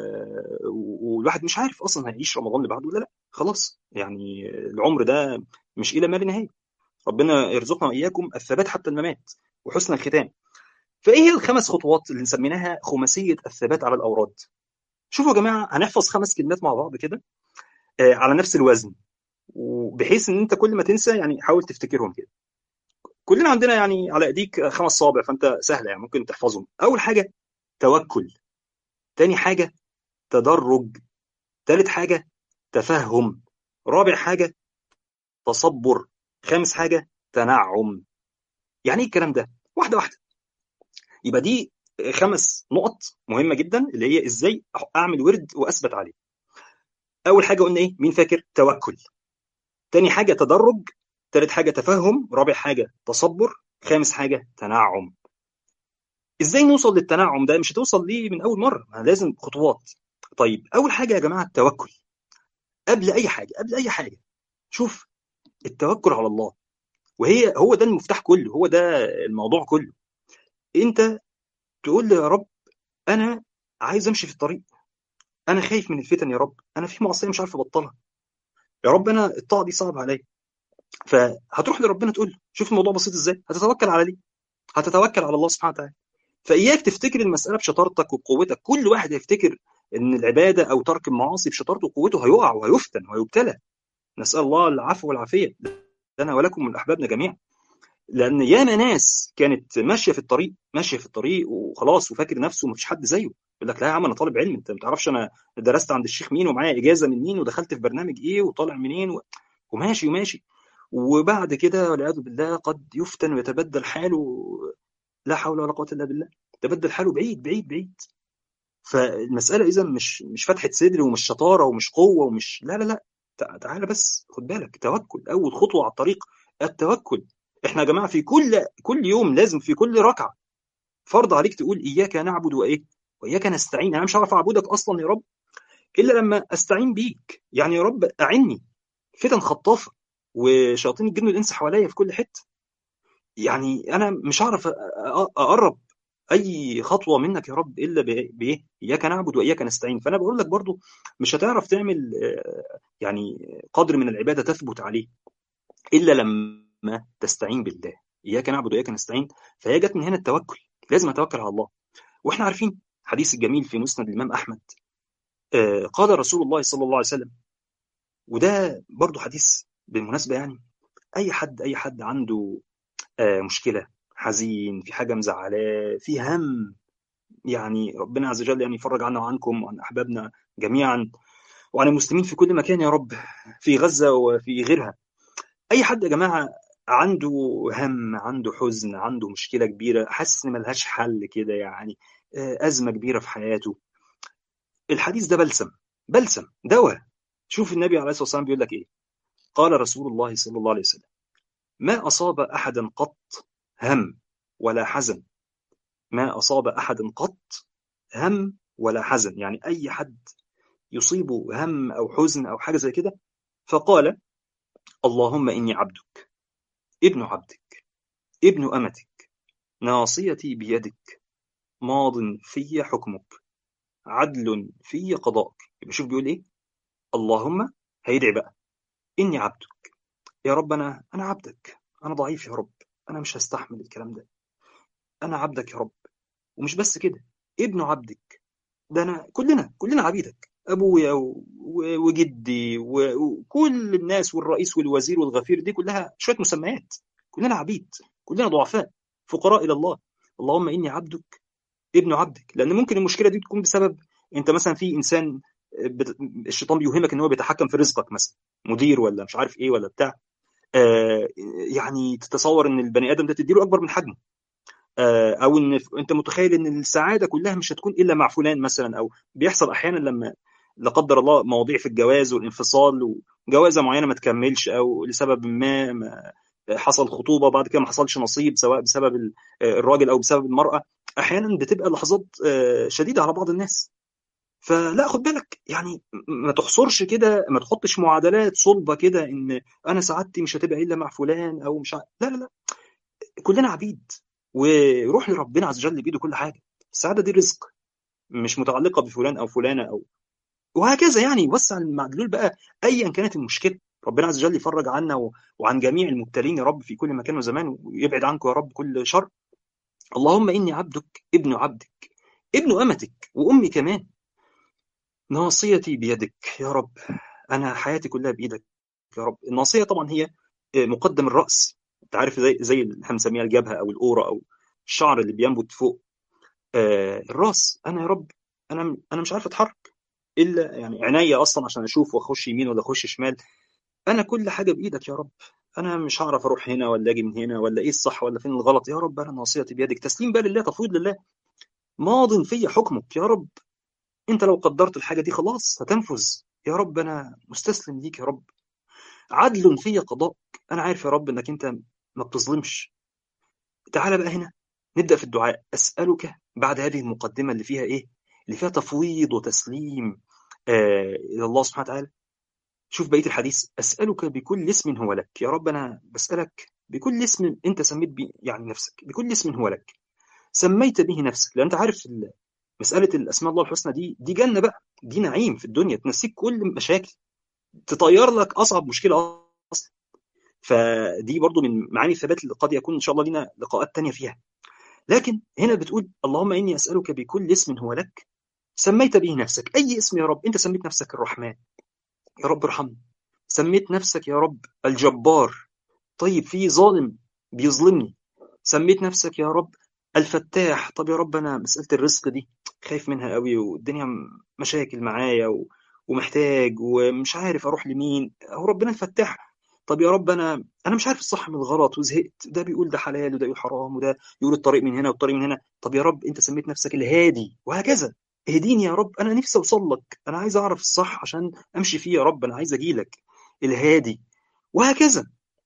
والواحد مش عارف اصلا هيعيش رمضان اللي بعده ولا لا خلاص يعني العمر ده مش الى ما لا نهايه ربنا يرزقنا واياكم الثبات حتى الممات وحسن الختام فايه هي الخمس خطوات اللي سميناها خماسيه الثبات على الاوراد شوفوا يا جماعه هنحفظ خمس كلمات مع بعض كده آه على نفس الوزن وبحيث ان انت كل ما تنسى يعني حاول تفتكرهم كده كلنا عندنا يعني على ايديك خمس صوابع فانت سهله يعني ممكن تحفظهم اول حاجه توكل تاني حاجه تدرج تالت حاجه تفهم رابع حاجه تصبر خامس حاجه تنعم يعني ايه الكلام ده واحده واحده يبقى دي خمس نقط مهمه جدا اللي هي ازاي اعمل ورد واثبت عليه اول حاجه قلنا ايه مين فاكر توكل تاني حاجه تدرج تالت حاجه تفهم رابع حاجه تصبر خامس حاجه تنعم ازاي نوصل للتنعم ده مش هتوصل ليه من اول مره لازم خطوات طيب اول حاجه يا جماعه التوكل قبل اي حاجه قبل اي حاجه شوف التوكل على الله وهي هو ده المفتاح كله هو ده الموضوع كله انت تقول لي يا رب انا عايز امشي في الطريق انا خايف من الفتن يا رب انا في معصيه مش عارف ابطلها يا رب انا الطاعه دي صعبه عليا فهتروح لربنا تقول له شوف الموضوع بسيط ازاي هتتوكل على ليه هتتوكل على الله سبحانه وتعالى فاياك تفتكر المساله بشطارتك وبقوتك كل واحد هيفتكر ان العباده او ترك المعاصي بشطارته وقوته هيقع وهيفتن وهيبتلى نسال الله العفو والعافيه لنا ولكم من احبابنا جميعا لان ياما ناس كانت ماشيه في الطريق ماشيه في الطريق وخلاص وفاكر نفسه ومفيش حد زيه يقول لك لا يا عم انا طالب علم انت ما تعرفش انا درست عند الشيخ مين ومعايا اجازه من مين ودخلت في برنامج ايه وطالع منين و... وماشي وماشي وبعد كده والعياذ بالله قد يفتن ويتبدل حاله لا حول ولا قوه الا بالله تبدل حاله بعيد بعيد بعيد فالمساله اذا مش مش فتحه صدر ومش شطاره ومش قوه ومش لا لا لا تعالى بس خد بالك توكل اول خطوه على الطريق التوكل احنا يا جماعه في كل كل يوم لازم في كل ركعه فرض عليك تقول اياك نعبد وايه واياك نستعين انا مش هعرف اعبدك اصلا يا رب الا لما استعين بيك يعني يا رب اعني فتن خطافه وشياطين الجن والانس حواليا في كل حته يعني انا مش هعرف اقرب اي خطوه منك يا رب الا بايه اياك نعبد واياك نستعين فانا بقول لك برضو مش هتعرف تعمل يعني قدر من العباده تثبت عليه الا لما تستعين بالله اياك نعبد واياك نستعين فهي جت من هنا التوكل لازم اتوكل على الله واحنا عارفين حديث الجميل في مسند الامام احمد قال رسول الله صلى الله عليه وسلم وده برضو حديث بالمناسبه يعني اي حد اي حد عنده مشكله حزين في حاجه مزعلاه في هم يعني ربنا عز وجل يعني يفرج عنا وعنكم وعن احبابنا جميعا وعن المسلمين في كل مكان يا رب في غزه وفي غيرها اي حد يا جماعه عنده هم عنده حزن عنده مشكله كبيره حاسس ان ملهاش حل كده يعني ازمه كبيره في حياته الحديث ده بلسم بلسم دواء شوف النبي عليه الصلاه والسلام بيقول لك ايه قال رسول الله صلى الله عليه وسلم ما اصاب احدا قط هم ولا حزن ما اصاب احدا قط هم ولا حزن يعني اي حد يصيبه هم او حزن او حاجه زي كده فقال اللهم اني عبدك ابن عبدك ابن امتك ناصيتي بيدك ماض في حكمك عدل في قضائك يبقى شوف بيقول ايه اللهم هيدعي بقى اني عبدك يا رب انا انا عبدك انا ضعيف يا رب انا مش هستحمل الكلام ده انا عبدك يا رب ومش بس كده ابن عبدك ده انا كلنا كلنا عبيدك ابويا وجدي وكل الناس والرئيس والوزير والغفير دي كلها شويه مسميات كلنا عبيد كلنا ضعفاء فقراء الى الله اللهم اني عبدك ابن عبدك لان ممكن المشكله دي تكون بسبب انت مثلا في انسان بت... الشيطان بيوهمك ان هو بيتحكم في رزقك مثلا مدير ولا مش عارف ايه ولا بتاع آه يعني تتصور ان البني ادم ده تديله اكبر من حجمه آه او ان انت متخيل ان السعاده كلها مش هتكون الا مع فلان مثلا او بيحصل احيانا لما لا قدر الله مواضيع في الجواز والانفصال وجوازه معينه ما تكملش او لسبب ما, ما حصل خطوبه بعد كده ما حصلش نصيب سواء بسبب الراجل او بسبب المراه احيانا بتبقى لحظات شديده على بعض الناس فلا خد بالك يعني ما تحصرش كده ما تحطش معادلات صلبه كده ان انا سعادتي مش هتبقى الا مع فلان او مش ع... لا لا لا كلنا عبيد وروح لربنا عز وجل بايده كل حاجه السعاده دي رزق مش متعلقه بفلان او فلانه او وهكذا يعني وسع المعدلول بقى ايا كانت المشكله ربنا عز وجل يفرج عنا و... وعن جميع المبتلين يا رب في كل مكان وزمان ويبعد عنكم يا رب كل شر اللهم اني عبدك ابن عبدك ابن امتك وامي كمان ناصيتي بيدك يا رب انا حياتي كلها بايدك يا رب الناصيه طبعا هي مقدم الراس انت عارف زي زي اللي احنا بنسميها الجبهه او القوره او الشعر اللي بينبت فوق آه الراس انا يا رب انا انا مش عارف اتحرك الا يعني عينيا اصلا عشان اشوف واخش يمين ولا اخش شمال انا كل حاجه بايدك يا رب انا مش هعرف اروح هنا ولا اجي من هنا ولا ايه الصح ولا فين الغلط يا رب انا ناصيتي بيدك تسليم بقى لله تفويض لله ماض في حكمك يا رب انت لو قدرت الحاجه دي خلاص هتنفذ يا رب انا مستسلم ليك يا رب عدل في قضاء انا عارف يا رب انك انت ما بتظلمش تعال بقى هنا نبدا في الدعاء اسالك بعد هذه المقدمه اللي فيها ايه اللي فيها تفويض وتسليم آه الى الله سبحانه وتعالى شوف بقيه الحديث اسالك بكل اسم هو لك يا رب انا بسالك بكل اسم انت سميت بي يعني نفسك بكل اسم هو لك سميت به نفسك لان انت عارف مساله الاسماء الله الحسنى دي دي جنه بقى دي نعيم في الدنيا تنسيك كل المشاكل تطير لك اصعب مشكله اصلا فدي برضو من معاني الثبات اللي قد يكون ان شاء الله لنا لقاءات تانية فيها لكن هنا بتقول اللهم اني اسالك بكل اسم هو لك سميت به نفسك اي اسم يا رب انت سميت نفسك الرحمن يا رب ارحمني سميت نفسك يا رب الجبار طيب في ظالم بيظلمني سميت نفسك يا رب الفتاح طب يا رب انا مساله الرزق دي خايف منها قوي والدنيا مشاكل معايا و... ومحتاج ومش عارف اروح لمين هو ربنا الفتاح طب يا رب انا انا مش عارف الصح من الغلط وزهقت ده بيقول ده حلال وده يقول حرام وده يقول الطريق من هنا والطريق من هنا طب يا رب انت سميت نفسك الهادي وهكذا اهديني يا رب انا نفسي اوصل لك انا عايز اعرف الصح عشان امشي فيه يا رب انا عايز اجي لك الهادي وهكذا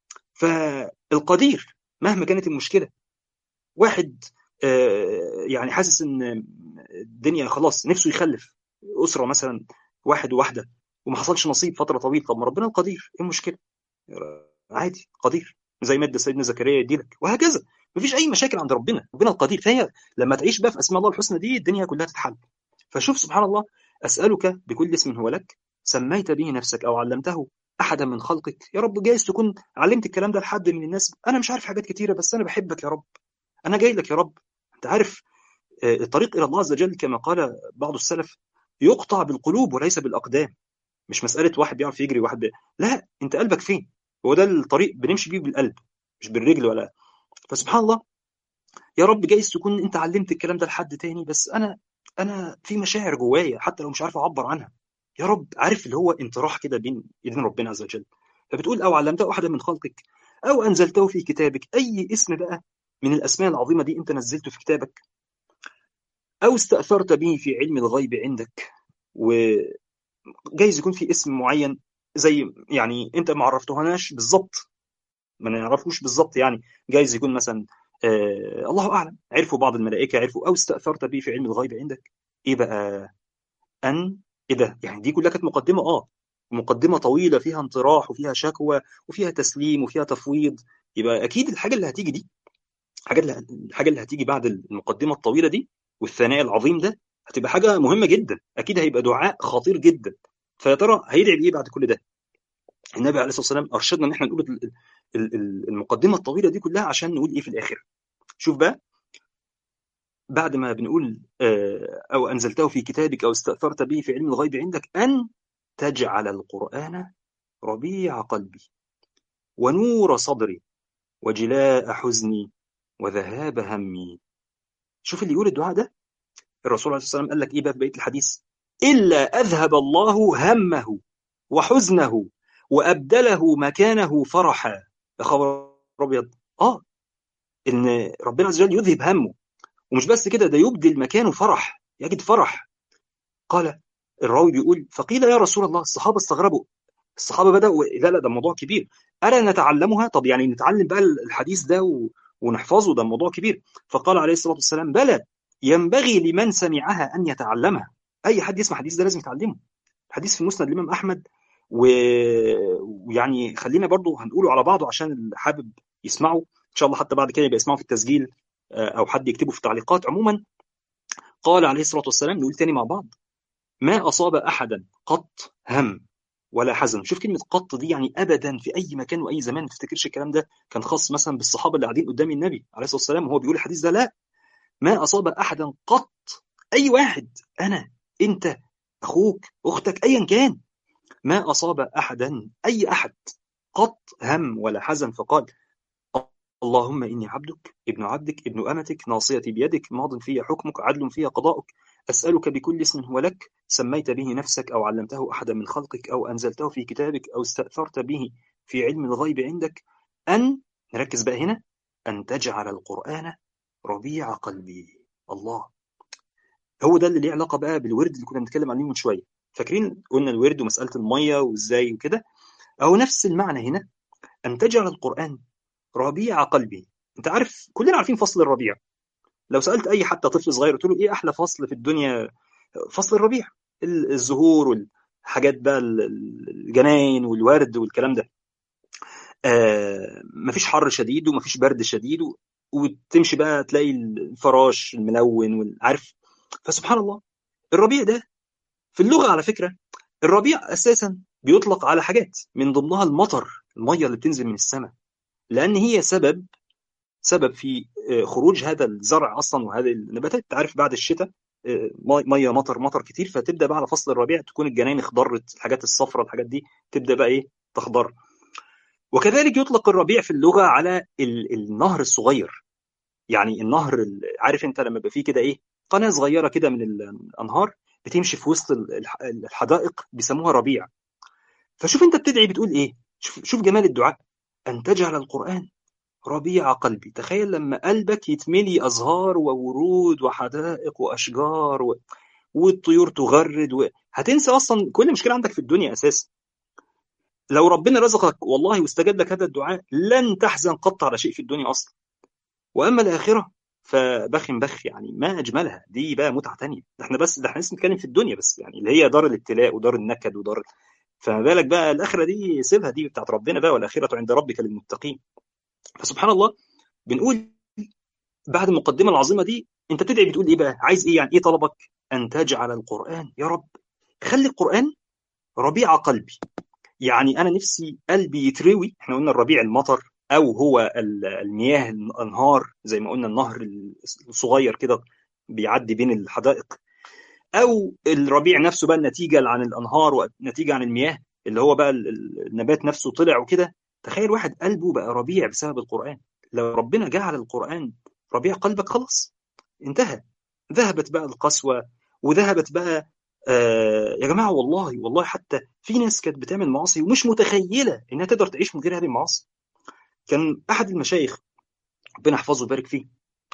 فالقدير مهما كانت المشكله واحد يعني حاسس ان الدنيا خلاص نفسه يخلف اسره مثلا واحد وواحده وما حصلش نصيب فتره طويله طب ما ربنا القدير ايه المشكله عادي قدير زي ما ادى سيدنا زكريا يديلك وهكذا مفيش اي مشاكل عند ربنا ربنا القدير فهي لما تعيش بقى في اسماء الله الحسنى دي الدنيا كلها تتحل فشوف سبحان الله اسالك بكل اسم هو لك سميت به نفسك او علمته احدا من خلقك يا رب جايز تكون علمت الكلام ده لحد من الناس انا مش عارف حاجات كتيره بس انا بحبك يا رب انا جاي لك يا رب انت عارف الطريق الى الله عز وجل كما قال بعض السلف يقطع بالقلوب وليس بالاقدام مش مساله واحد بيعرف يجري واحد بي... لا انت قلبك فين هو ده الطريق بنمشي بيه بالقلب مش بالرجل ولا فسبحان الله يا رب جايز تكون انت علمت الكلام ده لحد تاني بس انا انا في مشاعر جوايا حتى لو مش عارف اعبر عنها يا رب عارف اللي هو انطراح كده بين ايدين ربنا عز وجل فبتقول او علمته احدا من خلقك أو أنزلته في كتابك أي اسم بقى من الأسماء العظيمة دي أنت نزلته في كتابك أو استأثرت به في علم الغيب عندك وجايز يكون في اسم معين زي يعني أنت ما عرفتهناش بالظبط ما نعرفوش بالظبط يعني جايز يكون مثلا آه الله أعلم عرفوا بعض الملائكة عرفوا أو استأثرت به في علم الغيب عندك إيه بقى أن إيه ده يعني دي كلها كانت مقدمة آه مقدمة طويلة فيها انطراح وفيها شكوى وفيها تسليم وفيها تفويض يبقى أكيد الحاجة اللي هتيجي دي الحاجة اللي الحاجة اللي هتيجي بعد المقدمة الطويلة دي والثناء العظيم ده هتبقى حاجة مهمة جدا أكيد هيبقى دعاء خطير جدا فيا ترى هيدعي بإيه بعد كل ده؟ النبي عليه الصلاة والسلام أرشدنا إن إحنا نقول المقدمة الطويلة دي كلها عشان نقول إيه في الآخر شوف بقى بعد ما بنقول أو أنزلته في كتابك أو استأثرت به في علم الغيب عندك أن تجعل القرآن ربيع قلبي ونور صدري وجلاء حزني وذهاب همي شوف اللي يقول الدعاء ده الرسول عليه الصلاة والسلام قال لك إيه بقى في بقية الحديث إلا أذهب الله همه وحزنه وأبدله مكانه فرحا يا خبر أبيض آه إن ربنا عز وجل يذهب همه ومش بس كده ده يبدل مكانه فرح يجد فرح قال الراوي بيقول فقيل يا رسول الله الصحابة استغربوا الصحابة بدأوا لا لا ده موضوع كبير ألا نتعلمها طب يعني نتعلم بقى الحديث ده و... ونحفظه ده موضوع كبير فقال عليه الصلاة والسلام بلى ينبغي لمن سمعها أن يتعلمها أي حد يسمع حديث ده لازم يتعلمه الحديث في مسند الإمام أحمد و... ويعني خلينا برضو هنقوله على بعضه عشان اللي حابب يسمعه إن شاء الله حتى بعد كده يبقى يسمعه في التسجيل أو حد يكتبه في التعليقات عموما قال عليه الصلاة والسلام نقول تاني مع بعض ما أصاب أحدا قط هم ولا حزن شوف كلمة قط دي يعني أبدا في أي مكان وأي زمان ما تفتكرش الكلام ده كان خاص مثلا بالصحابة اللي قاعدين قدام النبي عليه الصلاة والسلام وهو بيقول الحديث ده لا ما أصاب أحدا قط أي واحد أنا أنت أخوك أختك أيا كان ما أصاب أحدا أي أحد قط هم ولا حزن فقال اللهم إني عبدك ابن عبدك ابن أمتك ناصيتي بيدك ماض في حكمك عدل في قضاؤك أسألك بكل اسم هو لك سميت به نفسك أو علمته أحدا من خلقك أو أنزلته في كتابك أو استأثرت به في علم الغيب عندك أن نركز بقى هنا أن تجعل القرآن ربيع قلبي الله هو ده اللي ليه علاقة بقى بالورد اللي كنا بنتكلم عنه من شوية فاكرين قلنا الورد ومسألة المية وإزاي وكده أو نفس المعنى هنا أن تجعل القرآن ربيع قلبي أنت عارف كلنا عارفين فصل الربيع لو سألت أي حتى طفل صغير قلت له إيه أحلى فصل في الدنيا فصل الربيع الزهور والحاجات بقى الجناين والورد والكلام ده آه مفيش حر شديد ومفيش برد شديد وتمشي بقى تلاقي الفراش الملون والعارف فسبحان الله الربيع ده في اللغة على فكرة الربيع أساسا بيطلق على حاجات من ضمنها المطر المية اللي بتنزل من السماء لأن هي سبب سبب في خروج هذا الزرع اصلا وهذه النباتات تعرف بعد الشتاء ميه مطر مطر كتير فتبدا بقى على فصل الربيع تكون الجناين اخضرت الحاجات الصفراء الحاجات دي تبدا بقى ايه تخضر وكذلك يطلق الربيع في اللغه على النهر الصغير يعني النهر عارف انت لما يبقى فيه كده ايه قناه صغيره كده من الانهار بتمشي في وسط الحدائق بيسموها ربيع فشوف انت بتدعي بتقول ايه شوف, شوف جمال الدعاء ان تجعل القران ربيع قلبي تخيل لما قلبك يتملي أزهار وورود وحدائق وأشجار و... والطيور تغرد و... هتنسى أصلا كل مشكلة عندك في الدنيا أساسا لو ربنا رزقك والله واستجاب لك هذا الدعاء لن تحزن قط على شيء في الدنيا أصلا وأما الآخرة فبخ بخ يعني ما أجملها دي بقى متعة تانية ده احنا بس ده احنا لسه بنتكلم في الدنيا بس يعني اللي هي دار الابتلاء ودار النكد ودار فما بالك بقى الآخرة دي سيبها دي بتاعت ربنا بقى والآخرة عند ربك للمتقين فسبحان الله بنقول بعد المقدمة العظيمة دي انت تدعي بتقول ايه بقى عايز ايه يعني ايه طلبك ان تجعل القرآن يا رب خلي القرآن ربيع قلبي يعني انا نفسي قلبي يتروي احنا قلنا الربيع المطر او هو المياه الانهار زي ما قلنا النهر الصغير كده بيعدي بين الحدائق او الربيع نفسه بقى النتيجه عن الانهار ونتيجه عن المياه اللي هو بقى النبات نفسه طلع وكده تخيل واحد قلبه بقى ربيع بسبب القرآن لو ربنا جعل القرآن ربيع قلبك خلاص انتهى ذهبت بقى القسوة وذهبت بقى آه يا جماعة والله والله حتى في ناس كانت بتعمل معاصي ومش متخيلة إنها تقدر تعيش من غير هذه المعاصي كان احد المشايخ ربنا يحفظه ويبارك فيه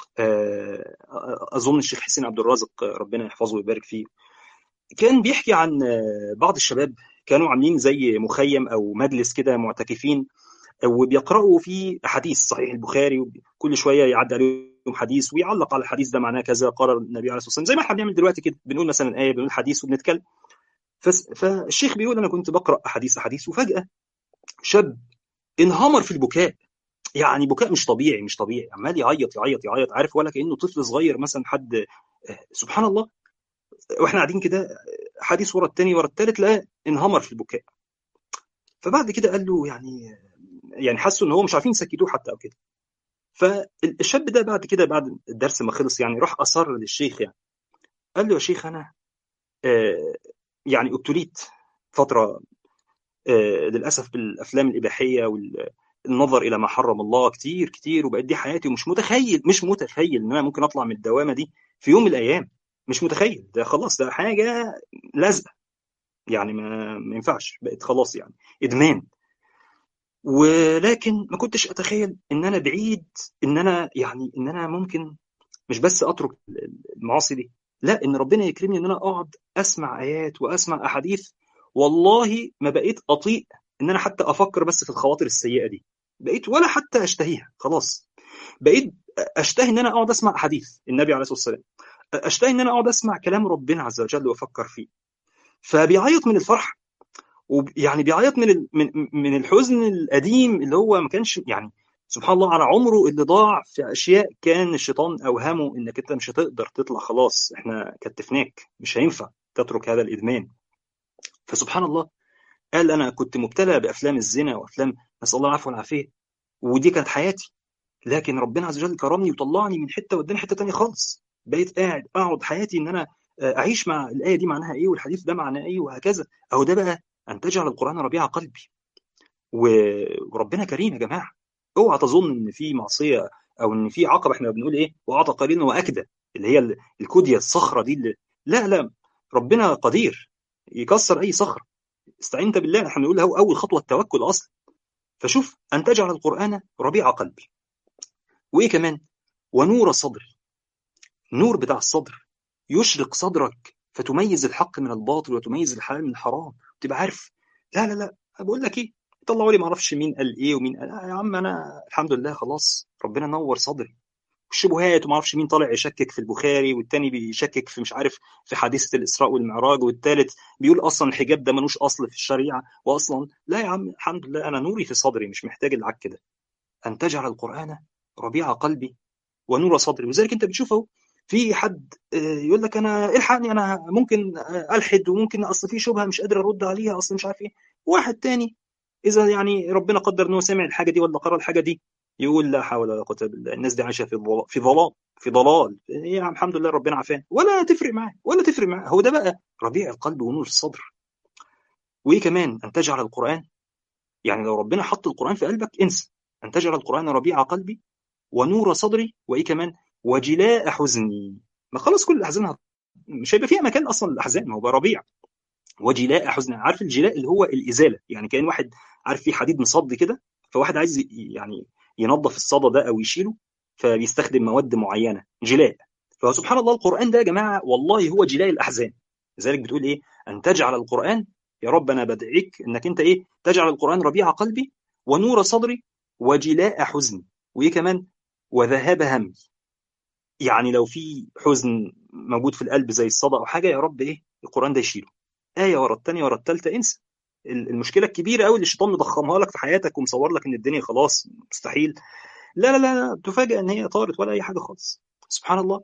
اظن الشيخ حسين عبد الرازق ربنا يحفظه ويبارك فيه كان بيحكي عن بعض الشباب كانوا عاملين زي مخيم او مجلس كده معتكفين وبيقرأوا فيه أحاديث صحيح البخاري كل شوية يعدي عليهم حديث ويعلق على الحديث ده معناه كذا قال النبي عليه الصلاة والسلام زي ما احنا بنعمل دلوقتي كده بنقول مثلا آية بنقول حديث وبنتكلم فالشيخ بيقول أنا كنت بقرأ أحاديث أحاديث وفجأة شاب انهمر في البكاء يعني بكاء مش طبيعي مش طبيعي عمال يعيط يعيط يعيط عارف ولا كأنه طفل صغير مثلا حد سبحان الله واحنا قاعدين كده حديث ورا الثاني ورا الثالث لا انهمر في البكاء فبعد كده قال له يعني يعني حسوا ان هو مش عارفين يسكتوه حتى او كده فالشاب ده بعد كده بعد الدرس ما خلص يعني راح اصر للشيخ يعني قال له يا شيخ انا آه يعني ابتليت فتره آه للاسف بالافلام الاباحيه والنظر الى ما حرم الله كتير كتير وبقت دي حياتي ومش متخيل مش متخيل ان انا ممكن اطلع من الدوامه دي في يوم من الايام مش متخيل ده خلاص ده حاجه لازقه يعني ما, ما ينفعش بقت خلاص يعني ادمان ولكن ما كنتش اتخيل ان انا بعيد ان انا يعني ان انا ممكن مش بس اترك المعاصي دي لا ان ربنا يكرمني ان انا اقعد اسمع ايات واسمع احاديث والله ما بقيت اطيق ان انا حتى افكر بس في الخواطر السيئه دي بقيت ولا حتى اشتهيها خلاص بقيت اشتهي ان انا اقعد اسمع احاديث النبي عليه الصلاه والسلام اشتهي ان انا اقعد اسمع كلام ربنا عز وجل وافكر فيه فبيعيط من الفرح ويعني بيعيط من من من الحزن القديم اللي هو ما كانش يعني سبحان الله على عمره اللي ضاع في اشياء كان الشيطان اوهمه انك انت مش هتقدر تطلع خلاص احنا كتفناك مش هينفع تترك هذا الادمان فسبحان الله قال انا كنت مبتلى بافلام الزنا وافلام نسال الله العفو والعافيه ودي كانت حياتي لكن ربنا عز وجل كرمني وطلعني من حته وداني حته ثانيه خالص بقيت قاعد اقعد حياتي ان انا اعيش مع الايه دي معناها ايه والحديث ده معناه ايه وهكذا اهو ده بقى ان تجعل القران ربيع قلبي وربنا كريم يا جماعه اوعى تظن ان في معصيه او ان في عقبه احنا بنقول ايه واعطى قليلا واكدى اللي هي الكوديه الصخره دي اللي لا لا ربنا قدير يكسر اي صخره استعينت بالله احنا بنقول هو اول خطوه التوكل اصلا فشوف ان تجعل القران ربيع قلبي وايه كمان ونور صدري النور بتاع الصدر يشرق صدرك فتميز الحق من الباطل وتميز الحلال من الحرام تبقى عارف لا لا لا بقول لك ايه طلعوا لي ما اعرفش مين قال ايه ومين قال يا عم انا الحمد لله خلاص ربنا نور صدري الشبهات وما اعرفش مين طالع يشكك في البخاري والتاني بيشكك في مش عارف في حادثه الاسراء والمعراج والتالت بيقول اصلا الحجاب ده ملوش اصل في الشريعه واصلا لا يا عم الحمد لله انا نوري في صدري مش محتاج العك ده ان تجعل القران ربيع قلبي ونور صدري وذلك انت بتشوف اهو في حد يقول لك انا الحقني انا ممكن الحد وممكن اصل في شبهه مش قادر ارد عليها اصل مش عارف ايه واحد تاني اذا يعني ربنا قدر انه سمع الحاجه دي ولا قرا الحاجه دي يقول لا حول ولا قوه الا بالله الناس دي عايشه في ضلال في ضلال في ضلال يا عم الحمد لله ربنا عافانا ولا تفرق معاه ولا تفرق معاه هو ده بقى ربيع القلب ونور الصدر وايه كمان ان تجعل القران يعني لو ربنا حط القران في قلبك انسى ان تجعل القران ربيع قلبي ونور صدري وايه كمان وجلاء حزني ما خلاص كل الاحزان مش هيبقى فيها مكان اصلا للاحزان ما هو بقى ربيع وجلاء حزن عارف الجلاء اللي هو الازاله يعني كان واحد عارف في حديد مصدي كده فواحد عايز يعني ينظف الصدى ده او يشيله فبيستخدم مواد معينه جلاء فسبحان الله القران ده يا جماعه والله هو جلاء الاحزان لذلك بتقول ايه ان تجعل القران يا رب انا بدعيك انك انت ايه تجعل القران ربيع قلبي ونور صدري وجلاء حزني وايه كمان وذهاب همي يعني لو في حزن موجود في القلب زي الصدى او حاجه يا رب ايه القران ده يشيله ايه ورا الثانيه ورا الثالثه انسى المشكله الكبيره قوي اللي الشيطان مضخمها لك في حياتك ومصور لك ان الدنيا خلاص مستحيل لا لا لا تفاجئ ان هي طارت ولا اي حاجه خالص سبحان الله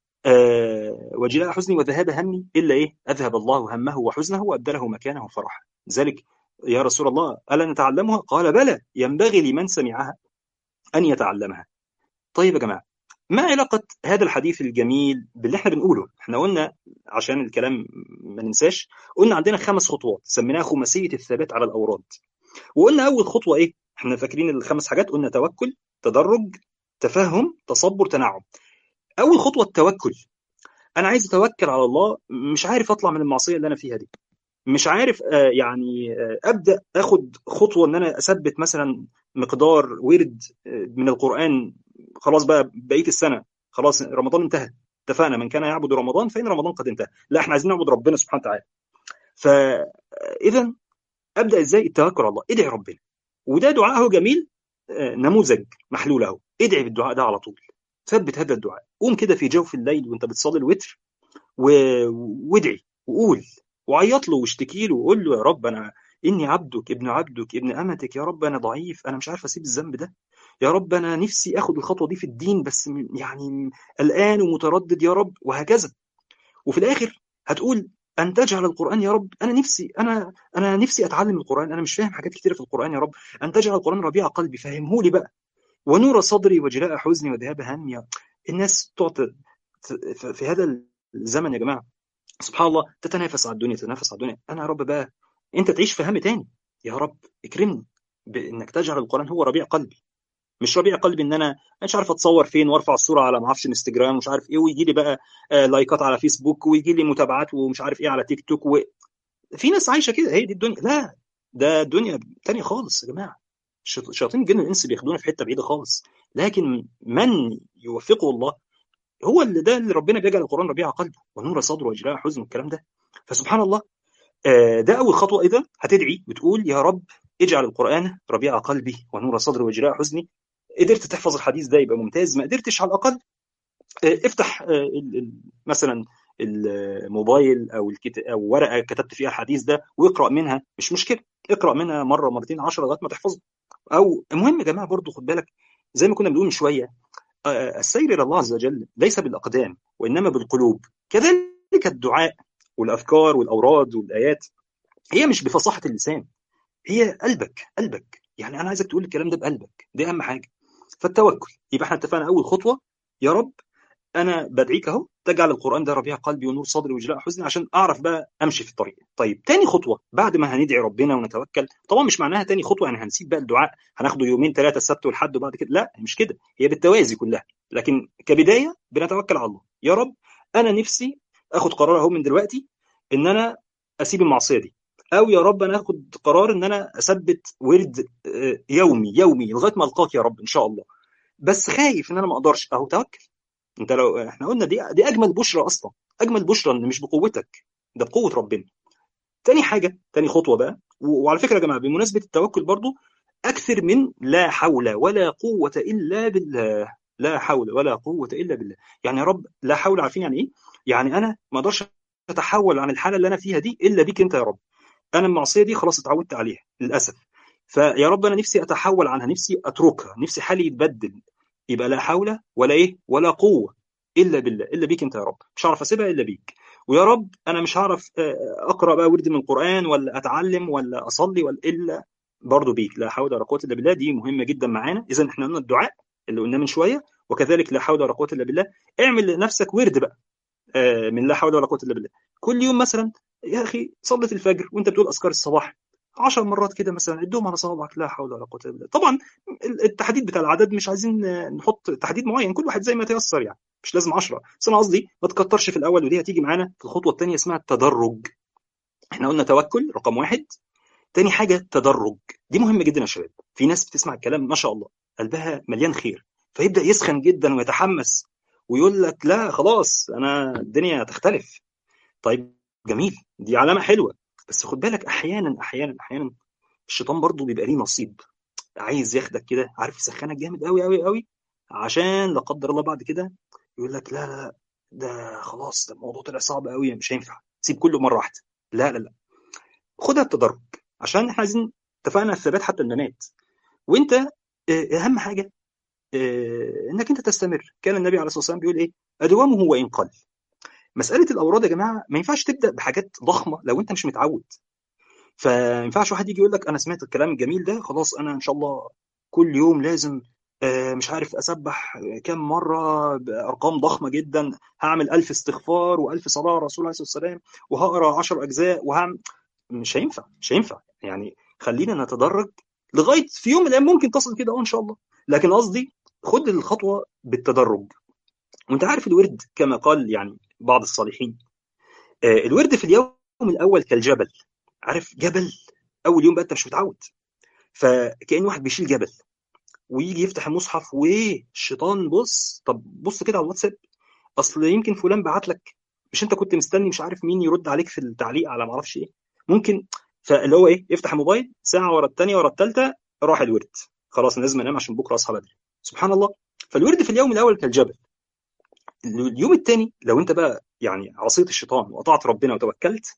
آه وجلاء حزني وذهاب همي الا ايه اذهب الله همه وحزنه وابدله مكانه فرحا ذلك يا رسول الله الا نتعلمها قال بلى ينبغي لمن سمعها ان يتعلمها طيب يا جماعه ما علاقة هذا الحديث الجميل باللي احنا بنقوله؟ احنا قلنا عشان الكلام ما ننساش قلنا عندنا خمس خطوات سميناها خماسية الثبات على الأوراد. وقلنا أول خطوة إيه؟ احنا فاكرين الخمس حاجات قلنا توكل، تدرج، تفهم، تصبر، تنعم. أول خطوة التوكل. أنا عايز أتوكل على الله مش عارف أطلع من المعصية اللي أنا فيها دي. مش عارف آه يعني آه ابدا اخد خطوه ان انا اثبت مثلا مقدار ورد من القران خلاص بقى بقيه السنه خلاص رمضان انتهى اتفقنا من كان يعبد رمضان فان رمضان قد انتهى لا احنا عايزين نعبد ربنا سبحانه وتعالى فاذا ابدا ازاي التوكل على الله ادعي ربنا وده دعاء هو جميل نموذج محلول اهو ادعي بالدعاء ده على طول ثبت هذا الدعاء قوم كده في جوف الليل وانت بتصلي الوتر و... وادعي وقول وعيط له واشتكي له وقول له يا رب انا اني عبدك ابن عبدك ابن امتك يا رب انا ضعيف انا مش عارف اسيب الذنب ده يا رب انا نفسي اخد الخطوه دي في الدين بس يعني قلقان ومتردد يا رب وهكذا وفي الاخر هتقول ان تجعل القران يا رب انا نفسي انا انا نفسي اتعلم القران انا مش فاهم حاجات كتيره في القران يا رب ان تجعل القران ربيع قلبي فهمه لي بقى ونور صدري وجلاء حزني وذهاب همي الناس تقعد في هذا الزمن يا جماعه سبحان الله تتنافس على الدنيا تتنافس على الدنيا انا يا رب بقى انت تعيش في هم تاني يا رب اكرمني بانك تجعل القران هو ربيع قلبي مش ربيع قلبي ان انا مش عارف اتصور فين وارفع الصوره على ما اعرفش انستجرام ومش عارف ايه ويجي لي بقى لايكات على فيسبوك ويجي لي متابعات ومش عارف ايه على تيك توك و... في ناس عايشه كده هي دي الدنيا لا ده الدنيا تانية خالص يا جماعه شياطين الجن والانس بياخدونا في حته بعيده خالص لكن من يوفقه الله هو اللي ده اللي ربنا بيجعل القران ربيع قلبه ونور صدره وجلاء حزن والكلام ده فسبحان الله ده اول خطوه اذا هتدعي بتقول يا رب اجعل القران ربيع قلبي ونور صدري وجلاء حزني قدرت تحفظ الحديث ده يبقى ممتاز ما قدرتش على الاقل افتح مثلا الموبايل او الكتاب او ورقه كتبت فيها الحديث ده واقرا منها مش مشكله اقرا منها مره مرتين 10 لغايه ما تحفظه او المهم يا جماعه برضو خد بالك زي ما كنا بنقول من شويه السير الى الله عز وجل ليس بالاقدام وانما بالقلوب كذلك الدعاء والافكار والاوراد والايات هي مش بفصاحه اللسان هي قلبك قلبك يعني انا عايزك تقول الكلام ده بقلبك دي اهم حاجه فالتوكل يبقى احنا اتفقنا اول خطوه يا رب انا بدعيك اهو تجعل القران ده ربيع قلبي ونور صدري وجلاء حزني عشان اعرف بقى امشي في الطريق طيب تاني خطوه بعد ما هندعي ربنا ونتوكل طبعا مش معناها تاني خطوه يعني هنسيب بقى الدعاء هناخده يومين ثلاثه السبت والحد وبعد كده لا مش كده هي بالتوازي كلها لكن كبدايه بنتوكل على الله يا رب انا نفسي اخد قرار اهو من دلوقتي ان انا اسيب المعصيه دي او يا رب انا اخد قرار ان انا اثبت ورد يومي يومي لغايه ما القاك يا رب ان شاء الله بس خايف ان انا ما اقدرش اهو توكل انت لو احنا قلنا دي دي اجمل بشرى اصلا اجمل بشرى ان مش بقوتك ده بقوه ربنا تاني حاجه تاني خطوه بقى وعلى فكره يا جماعه بمناسبه التوكل برضو اكثر من لا حول ولا قوه الا بالله لا حول ولا قوه الا بالله يعني يا رب لا حول عارفين يعني ايه يعني انا ما اقدرش اتحول عن الحاله اللي انا فيها دي الا بيك انت يا رب انا المعصيه دي خلاص اتعودت عليها للاسف فيا رب انا نفسي اتحول عنها نفسي اتركها نفسي حالي يتبدل يبقى لا حول ولا ايه ولا قوه الا بالله الا بيك انت يا رب مش هعرف اسيبها الا بيك ويا رب انا مش هعرف اقرا بقى ورد من القران ولا اتعلم ولا اصلي ولا الا برضه بيك لا حول ولا قوه الا بالله دي مهمه جدا معانا اذا احنا قلنا الدعاء اللي قلناه من شويه وكذلك لا حول ولا قوه الا بالله اعمل لنفسك ورد بقى من لا حول ولا قوه الا بالله كل يوم مثلا يا اخي صلاه الفجر وانت بتقول اذكار الصباح 10 مرات كده مثلا عدهم على صوابعك لا حول ولا قوه الا بالله طبعا التحديد بتاع العدد مش عايزين نحط تحديد معين كل واحد زي ما تيسر يعني مش لازم 10 بس انا قصدي ما تكترش في الاول ودي هتيجي معانا في الخطوه الثانيه اسمها التدرج احنا قلنا توكل رقم واحد تاني حاجه تدرج دي مهمه جدا يا شباب في ناس بتسمع الكلام ما شاء الله قلبها مليان خير فيبدا يسخن جدا ويتحمس ويقول لك لا خلاص انا الدنيا هتختلف طيب جميل دي علامه حلوه بس خد بالك احيانا احيانا احيانا الشيطان برضه بيبقى ليه نصيب عايز ياخدك كده عارف يسخنك جامد قوي قوي قوي عشان لا قدر الله بعد كده يقول لك لا لا ده خلاص ده الموضوع طلع صعب قوي مش هينفع سيب كله مره واحده لا لا لا خدها بتدرج عشان احنا عايزين اتفقنا الثبات حتى الممات وانت اهم حاجه انك انت تستمر كان النبي عليه الصلاه والسلام بيقول ايه ادومه وان قل مساله الاوراد يا جماعه ما ينفعش تبدا بحاجات ضخمه لو انت مش متعود فما ينفعش واحد يجي يقول لك انا سمعت الكلام الجميل ده خلاص انا ان شاء الله كل يوم لازم مش عارف اسبح كم مره بارقام ضخمه جدا هعمل ألف استغفار وألف صلاه على رسول الله صلى الله عليه وسلم وهقرا 10 اجزاء وهعمل مش هينفع مش هينفع يعني خلينا نتدرج لغايه في يوم من الايام ممكن تصل كده اه ان شاء الله لكن قصدي خد الخطوه بالتدرج وانت عارف الورد كما قال يعني بعض الصالحين الورد في اليوم الاول كالجبل عارف جبل اول يوم بقى انت مش متعود فكأن واحد بيشيل جبل ويجي يفتح المصحف وايه الشيطان بص طب بص كده على الواتساب اصل يمكن فلان بعت لك مش انت كنت مستني مش عارف مين يرد عليك في التعليق على ما اعرفش ايه ممكن فاللي هو ايه يفتح الموبايل ساعه ورا الثانيه ورا الثالثه راح الورد خلاص انا لازم انام عشان بكره اصحى بدري سبحان الله فالورد في اليوم الاول كالجبل اليوم الثاني لو انت بقى يعني عصيت الشيطان وقطعت ربنا وتوكلت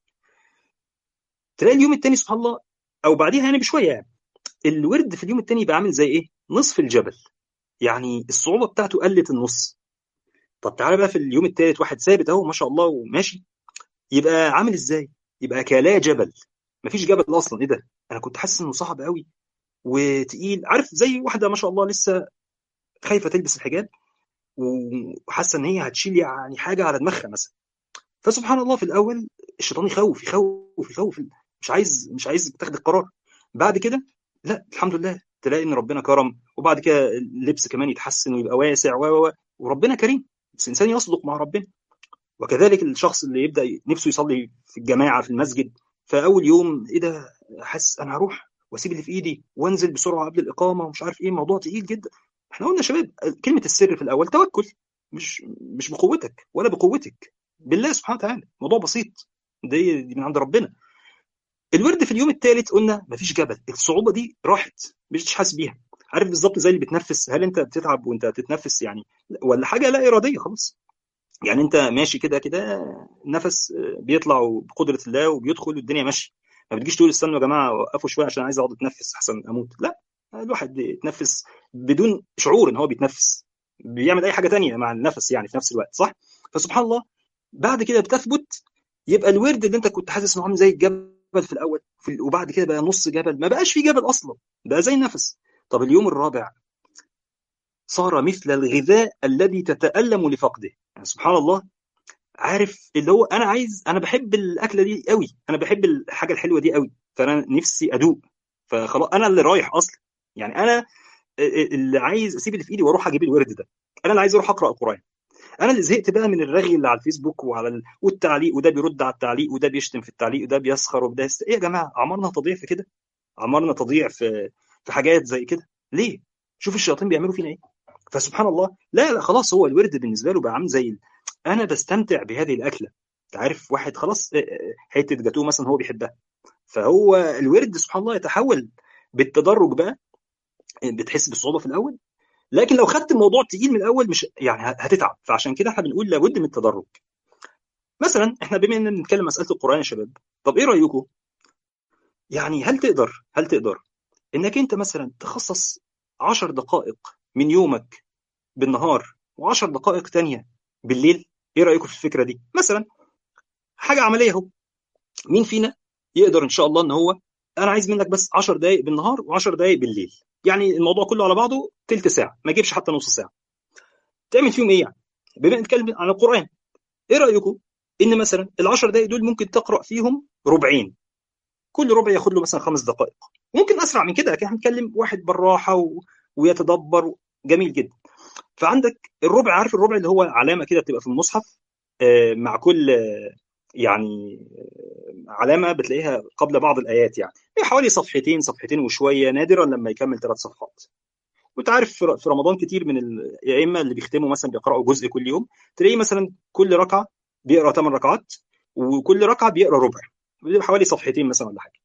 تلاقي اليوم الثاني سبحان الله او بعديها يعني بشويه يعني الورد في اليوم الثاني يبقى عامل زي ايه نصف الجبل يعني الصعوبه بتاعته قلت النص طب تعالى بقى في اليوم الثالث واحد ثابت اهو ما شاء الله وماشي يبقى عامل ازاي يبقى كلا جبل مفيش جبل اصلا ايه ده انا كنت حاسس انه صعب قوي وتقيل عارف زي واحده ما شاء الله لسه خايفه تلبس الحجاب وحاسه ان هي هتشيل يعني حاجه على دماغها مثلا فسبحان الله في الاول الشيطان يخوف يخوف يخوف مش عايز مش عايز تاخد القرار بعد كده لا الحمد لله تلاقي ان ربنا كرم وبعد كده اللبس كمان يتحسن ويبقى واسع و وربنا كريم بس الانسان يصدق مع ربنا وكذلك الشخص اللي يبدا نفسه يصلي في الجماعه في المسجد فاول يوم ايه ده حاسس انا هروح واسيب اللي في ايدي وانزل بسرعه قبل الاقامه ومش عارف ايه موضوع تقيل جدا احنا قلنا يا شباب كلمه السر في الاول توكل مش مش بقوتك ولا بقوتك بالله سبحانه وتعالى موضوع بسيط دي, دي من عند ربنا الورد في اليوم الثالث قلنا مفيش جبل الصعوبه دي راحت مش حاسس بيها عارف بالظبط زي اللي بتنفس هل انت بتتعب وانت بتتنفس يعني ولا حاجه لا اراديه خلاص يعني انت ماشي كده كده النفس بيطلع بقدره الله وبيدخل والدنيا ماشيه ما بتجيش تقول استنوا يا جماعه وقفوا شويه عشان عايز اقعد اتنفس احسن اموت لا الواحد بيتنفس بدون شعور ان هو بيتنفس بيعمل اي حاجه تانية مع النفس يعني في نفس الوقت صح فسبحان الله بعد كده بتثبت يبقى الورد اللي انت كنت حاسس انه عامل زي الجبل في الاول في وبعد كده بقى نص جبل ما بقاش في جبل اصلا بقى زي النفس طب اليوم الرابع صار مثل الغذاء الذي تتألم لفقده يعني سبحان الله عارف اللي هو انا عايز انا بحب الاكله دي قوي انا بحب الحاجه الحلوه دي قوي فانا نفسي ادوق فخلاص انا اللي رايح اصلا يعني انا اللي عايز اسيب اللي في ايدي واروح اجيب الورد ده انا اللي عايز اروح اقرا القران انا اللي زهقت بقى من الرغي اللي على الفيسبوك وعلى ال... والتعليق وده بيرد على التعليق وده بيشتم في التعليق وده بيسخر وده يست... ايه يا جماعه عمرنا تضيع في كده عمرنا تضيع في في حاجات زي كده ليه شوف الشياطين بيعملوا فينا ايه فسبحان الله لا لا خلاص هو الورد بالنسبه له بقى عامل زي انا بستمتع بهذه الاكله انت عارف واحد خلاص حته جاتوه مثلا هو بيحبها فهو الورد سبحان الله يتحول بالتدرج بقى بتحس بالصعوبه في الاول لكن لو خدت الموضوع تقيل من الاول مش يعني هتتعب فعشان كده احنا بنقول لابد من التدرج مثلا احنا بما اننا بنتكلم مساله القران يا شباب طب ايه رايكم يعني هل تقدر هل تقدر انك انت مثلا تخصص 10 دقائق من يومك بالنهار و10 دقائق تانية بالليل ايه رايكم في الفكره دي مثلا حاجه عمليه اهو مين فينا يقدر ان شاء الله ان هو انا عايز منك بس 10 دقائق بالنهار و10 دقائق بالليل يعني الموضوع كله على بعضه تلت ساعه ما يجيبش حتى نص ساعه تعمل فيهم ايه يعني بما نتكلم عن القران ايه رايكم ان مثلا ال10 دقائق دول ممكن تقرا فيهم ربعين كل ربع ياخد له مثلا خمس دقائق ممكن اسرع من كده لكن احنا بنتكلم واحد بالراحه و... ويتدبر جميل جدا فعندك الربع عارف الربع اللي هو علامه كده بتبقى في المصحف مع كل يعني علامه بتلاقيها قبل بعض الايات يعني حوالي صفحتين صفحتين وشويه نادرا لما يكمل ثلاث صفحات وانت عارف في رمضان كتير من الائمه اللي بيختموا مثلا بيقراوا جزء كل يوم تلاقيه مثلا كل ركعه بيقرا ثمان ركعات وكل ركعه بيقرا ربع بيبقى حوالي صفحتين مثلا ولا حاجه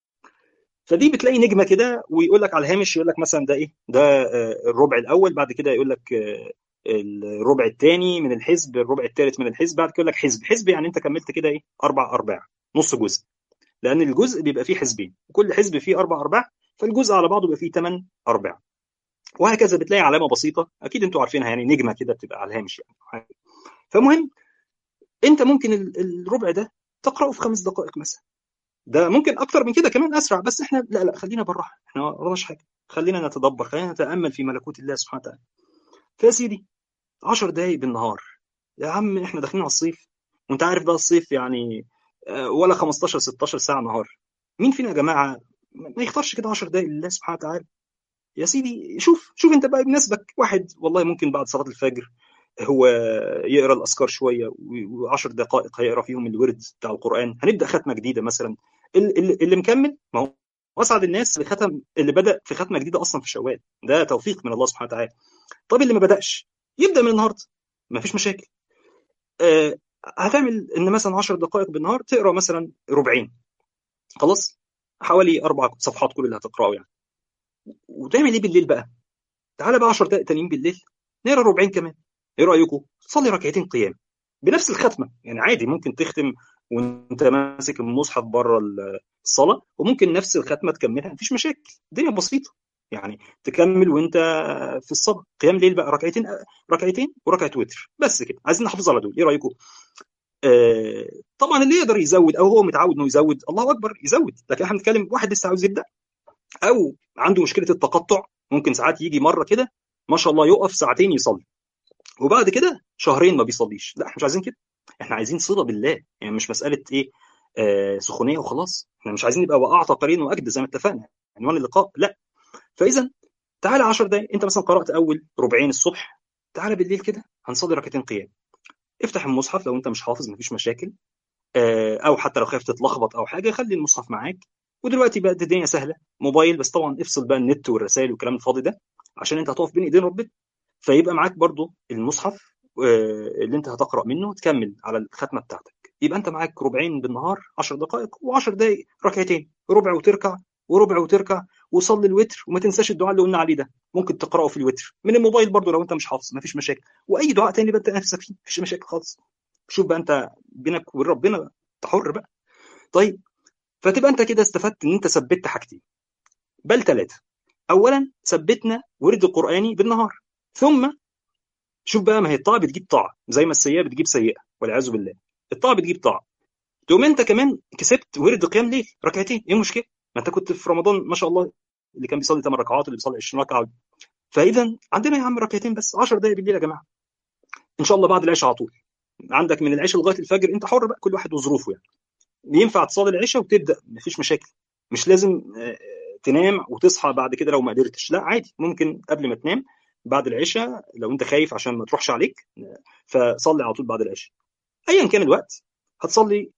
فدي بتلاقي نجمه كده ويقول لك على الهامش يقول لك مثلا ده ايه ده الربع الاول بعد كده يقول لك الربع الثاني من الحزب الربع الثالث من الحزب بعد كده يقول لك حزب حزب يعني انت كملت كده ايه اربع ارباع نص جزء لان الجزء بيبقى فيه حزبين وكل حزب فيه اربع ارباع فالجزء على بعضه بيبقى فيه ثمان ارباع وهكذا بتلاقي علامه بسيطه اكيد انتوا عارفينها يعني نجمه كده بتبقى على الهامش يعني فمهم انت ممكن الربع ده تقراه في خمس دقائق مثلا ده ممكن اكتر من كده كمان اسرع بس احنا لا لا خلينا بالراحه احنا ما وراناش حاجه خلينا نتدبر خلينا نتامل في ملكوت الله سبحانه وتعالى فيا سيدي 10 دقايق بالنهار يا عم احنا داخلين على الصيف وانت عارف بقى الصيف يعني ولا 15 16 ساعه نهار مين فينا يا جماعه ما يختارش كده 10 دقايق لله سبحانه وتعالى يا سيدي شوف شوف انت بقى بيناسبك واحد والله ممكن بعد صلاه الفجر هو يقرا الاذكار شويه و10 دقائق هيقرا فيهم الورد بتاع القران هنبدا ختمه جديده مثلا اللي, اللي مكمل ما هو واسعد الناس اللي ختم اللي بدا في ختمه جديده اصلا في شوال ده توفيق من الله سبحانه وتعالى طب اللي ما بداش يبدا من النهارده ما فيش مشاكل آه هتعمل ان مثلا 10 دقائق بالنهار تقرا مثلا ربعين خلاص حوالي اربع صفحات كل اللي هتقراه يعني وتعمل ايه بالليل بقى تعالى بقى 10 دقائق تانيين بالليل نقرا ربعين كمان ايه رايكم تصلي ركعتين قيام بنفس الختمه يعني عادي ممكن تختم وانت ماسك المصحف بره الصلاه وممكن نفس الختمه تكملها مفيش مشاكل الدنيا بسيطه يعني تكمل وانت في الصلاه قيام ليل بقى ركعتين ركعتين وركعه وتر بس كده عايزين نحافظ على دول ايه رايكم آه طبعا اللي يقدر يزود او هو متعود انه يزود الله اكبر يزود لكن احنا بنتكلم واحد لسه عاوز يبدا او عنده مشكله التقطع ممكن ساعات يجي مره كده ما شاء الله يقف ساعتين يصلي وبعد كده شهرين ما بيصليش لا احنا مش عايزين كده احنا عايزين صله بالله يعني مش مساله ايه آه سخونيه وخلاص احنا مش عايزين نبقى وقعت قرين واجد زي ما اتفقنا عنوان اللقاء لا فاذا تعالى 10 دقايق انت مثلا قرات اول ربعين الصبح تعالى بالليل كده هنصلي ركعتين قيام افتح المصحف لو انت مش حافظ مفيش مشاكل آه او حتى لو خايف تتلخبط او حاجه خلي المصحف معاك ودلوقتي بقت الدنيا سهله موبايل بس طبعا افصل بقى النت والرسائل والكلام الفاضي ده عشان انت هتقف بين ايدين ربنا فيبقى معاك برضو المصحف اللي انت هتقرا منه تكمل على الختمه بتاعتك يبقى انت معاك ربعين بالنهار 10 دقائق و10 دقائق ركعتين ربع وتركع وربع وتركع وصلي الوتر وما تنساش الدعاء اللي قلنا عليه ده ممكن تقراه في الوتر من الموبايل برضو لو انت مش حافظ مفيش مشاكل واي دعاء تاني بقى انت نفسك فيه مفيش مشاكل خالص شوف بقى انت بينك وبين ربنا انت حر بقى طيب فتبقى انت كده استفدت ان انت ثبتت حاجتين بل ثلاثه اولا ثبتنا ورد قراني بالنهار ثم شوف بقى ما هي الطاعه بتجيب طاعه زي ما السيئه بتجيب سيئه والعياذ بالله الطاعه بتجيب طاعه تقوم انت كمان كسبت ورد قيام ليل ركعتين ايه المشكله ما انت كنت في رمضان ما شاء الله اللي كان بيصلي 8 ركعات اللي بيصلي 20 ركعه فاذا عندنا يا عم ركعتين بس 10 دقائق بالليل يا جماعه ان شاء الله بعد العشاء على طول عندك من العشاء لغايه الفجر انت حر بقى كل واحد وظروفه يعني ينفع تصلي العشاء وتبدا مفيش مشاكل مش لازم تنام وتصحى بعد كده لو ما قدرتش لا عادي ممكن قبل ما تنام بعد العشاء لو انت خايف عشان ما تروحش عليك فصلي على طول بعد العشاء ايا كان الوقت هتصلي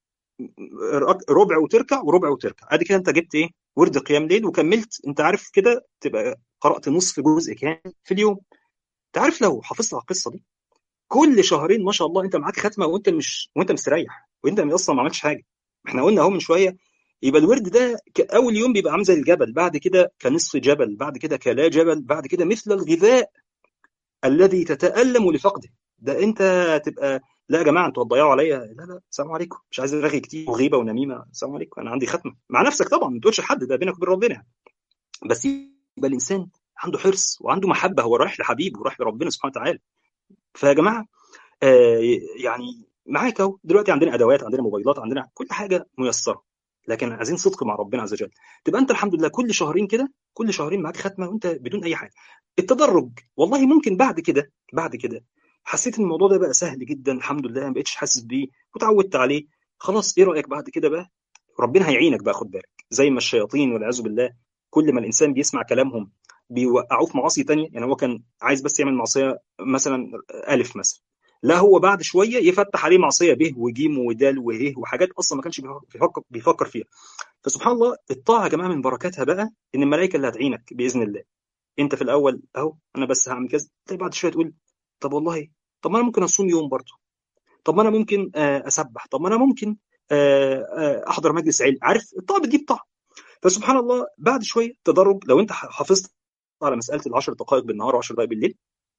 ربع وتركع وربع وتركع ادي كده انت جبت ايه ورد قيام ليل وكملت انت عارف كده تبقى قرات نصف جزء كامل في اليوم انت عارف لو حافظت على القصه دي كل شهرين ما شاء الله انت معاك ختمه وانت مش وانت مستريح وانت اصلا ما عملتش حاجه احنا قلنا اهو من شويه يبقى الورد ده اول يوم بيبقى عامل زي الجبل بعد كده كنصف جبل بعد كده كلا جبل بعد كده مثل الغذاء الذي تتالم لفقده ده انت تبقى لا يا جماعه انتوا هتضيعوا عليا لا لا السلام عليكم مش عايز رغي كتير وغيبه ونميمه السلام عليكم انا عندي ختمه مع نفسك طبعا ما تقولش لحد ده بينك وبين ربنا بس يبقى الانسان عنده حرص وعنده محبه هو رايح لحبيبه ورايح لربنا سبحانه وتعالى فيا جماعه آه يعني معاك اهو دلوقتي عندنا ادوات عندنا موبايلات عندنا كل حاجه ميسره لكن عايزين صدق مع ربنا عز وجل تبقى انت الحمد لله كل شهرين كده كل شهرين معاك ختمه وانت بدون اي حاجه التدرج والله ممكن بعد كده بعد كده حسيت ان الموضوع ده بقى سهل جدا الحمد لله ما بقتش حاسس بيه وتعودت عليه خلاص ايه رايك بعد كده بقى ربنا هيعينك بقى خد بالك زي ما الشياطين والعياذ بالله كل ما الانسان بيسمع كلامهم بيوقعوه في معاصي تانية يعني هو كان عايز بس يعمل معصيه مثلا الف مثلا لا هو بعد شويه يفتح عليه معصيه به وجيم ودال وه وحاجات اصلا ما كانش بيفكر بيفكر فيها فسبحان الله الطاعه يا جماعه من بركاتها بقى ان الملائكه اللي هتعينك باذن الله انت في الاول اهو انا بس هعمل كذا طيب بعد شويه تقول طب والله طب ما انا ممكن اصوم يوم برضه طب ما انا ممكن اسبح طب ما انا ممكن احضر مجلس علم عارف الطاعه بتجيب طاعه فسبحان الله بعد شويه تدرج لو انت حافظت على مساله العشر دقائق بالنهار و10 دقائق بالليل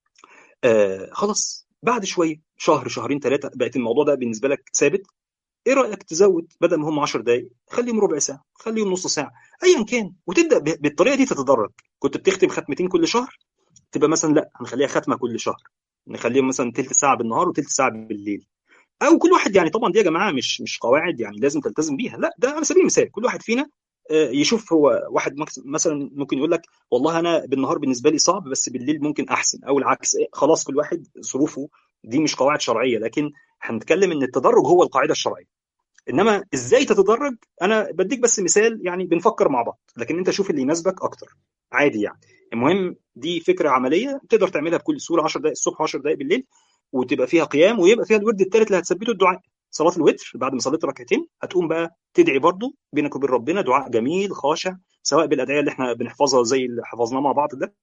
آه خلاص بعد شويه شهر شهرين ثلاثه بقت الموضوع ده بالنسبه لك ثابت ايه رايك تزود بدل ما هم 10 دقائق خليهم ربع ساعه خليهم نص ساعه ايا كان وتبدا بالطريقه دي تتدرج كنت بتختم ختمتين كل شهر تبقى مثلا لا هنخليها ختمه كل شهر نخليهم مثلا ثلث ساعه بالنهار وثلث ساعه بالليل او كل واحد يعني طبعا دي يا جماعه مش مش قواعد يعني لازم تلتزم بيها لا ده على سبيل المثال كل واحد فينا يشوف هو واحد مثلا ممكن يقول لك والله انا بالنهار بالنسبه لي صعب بس بالليل ممكن احسن او العكس خلاص كل واحد ظروفه دي مش قواعد شرعيه لكن هنتكلم ان التدرج هو القاعده الشرعيه انما ازاي تتدرج انا بديك بس مثال يعني بنفكر مع بعض لكن انت شوف اللي يناسبك اكتر عادي يعني المهم دي فكره عمليه تقدر تعملها بكل سهوله 10 دقائق الصبح و10 دقائق بالليل وتبقى فيها قيام ويبقى فيها الورد الثالث اللي هتثبته الدعاء صلاه الوتر بعد ما صليت ركعتين هتقوم بقى تدعي برضه بينك وبين ربنا دعاء جميل خاشع سواء بالادعيه اللي احنا بنحفظها زي اللي حفظناه مع بعض ده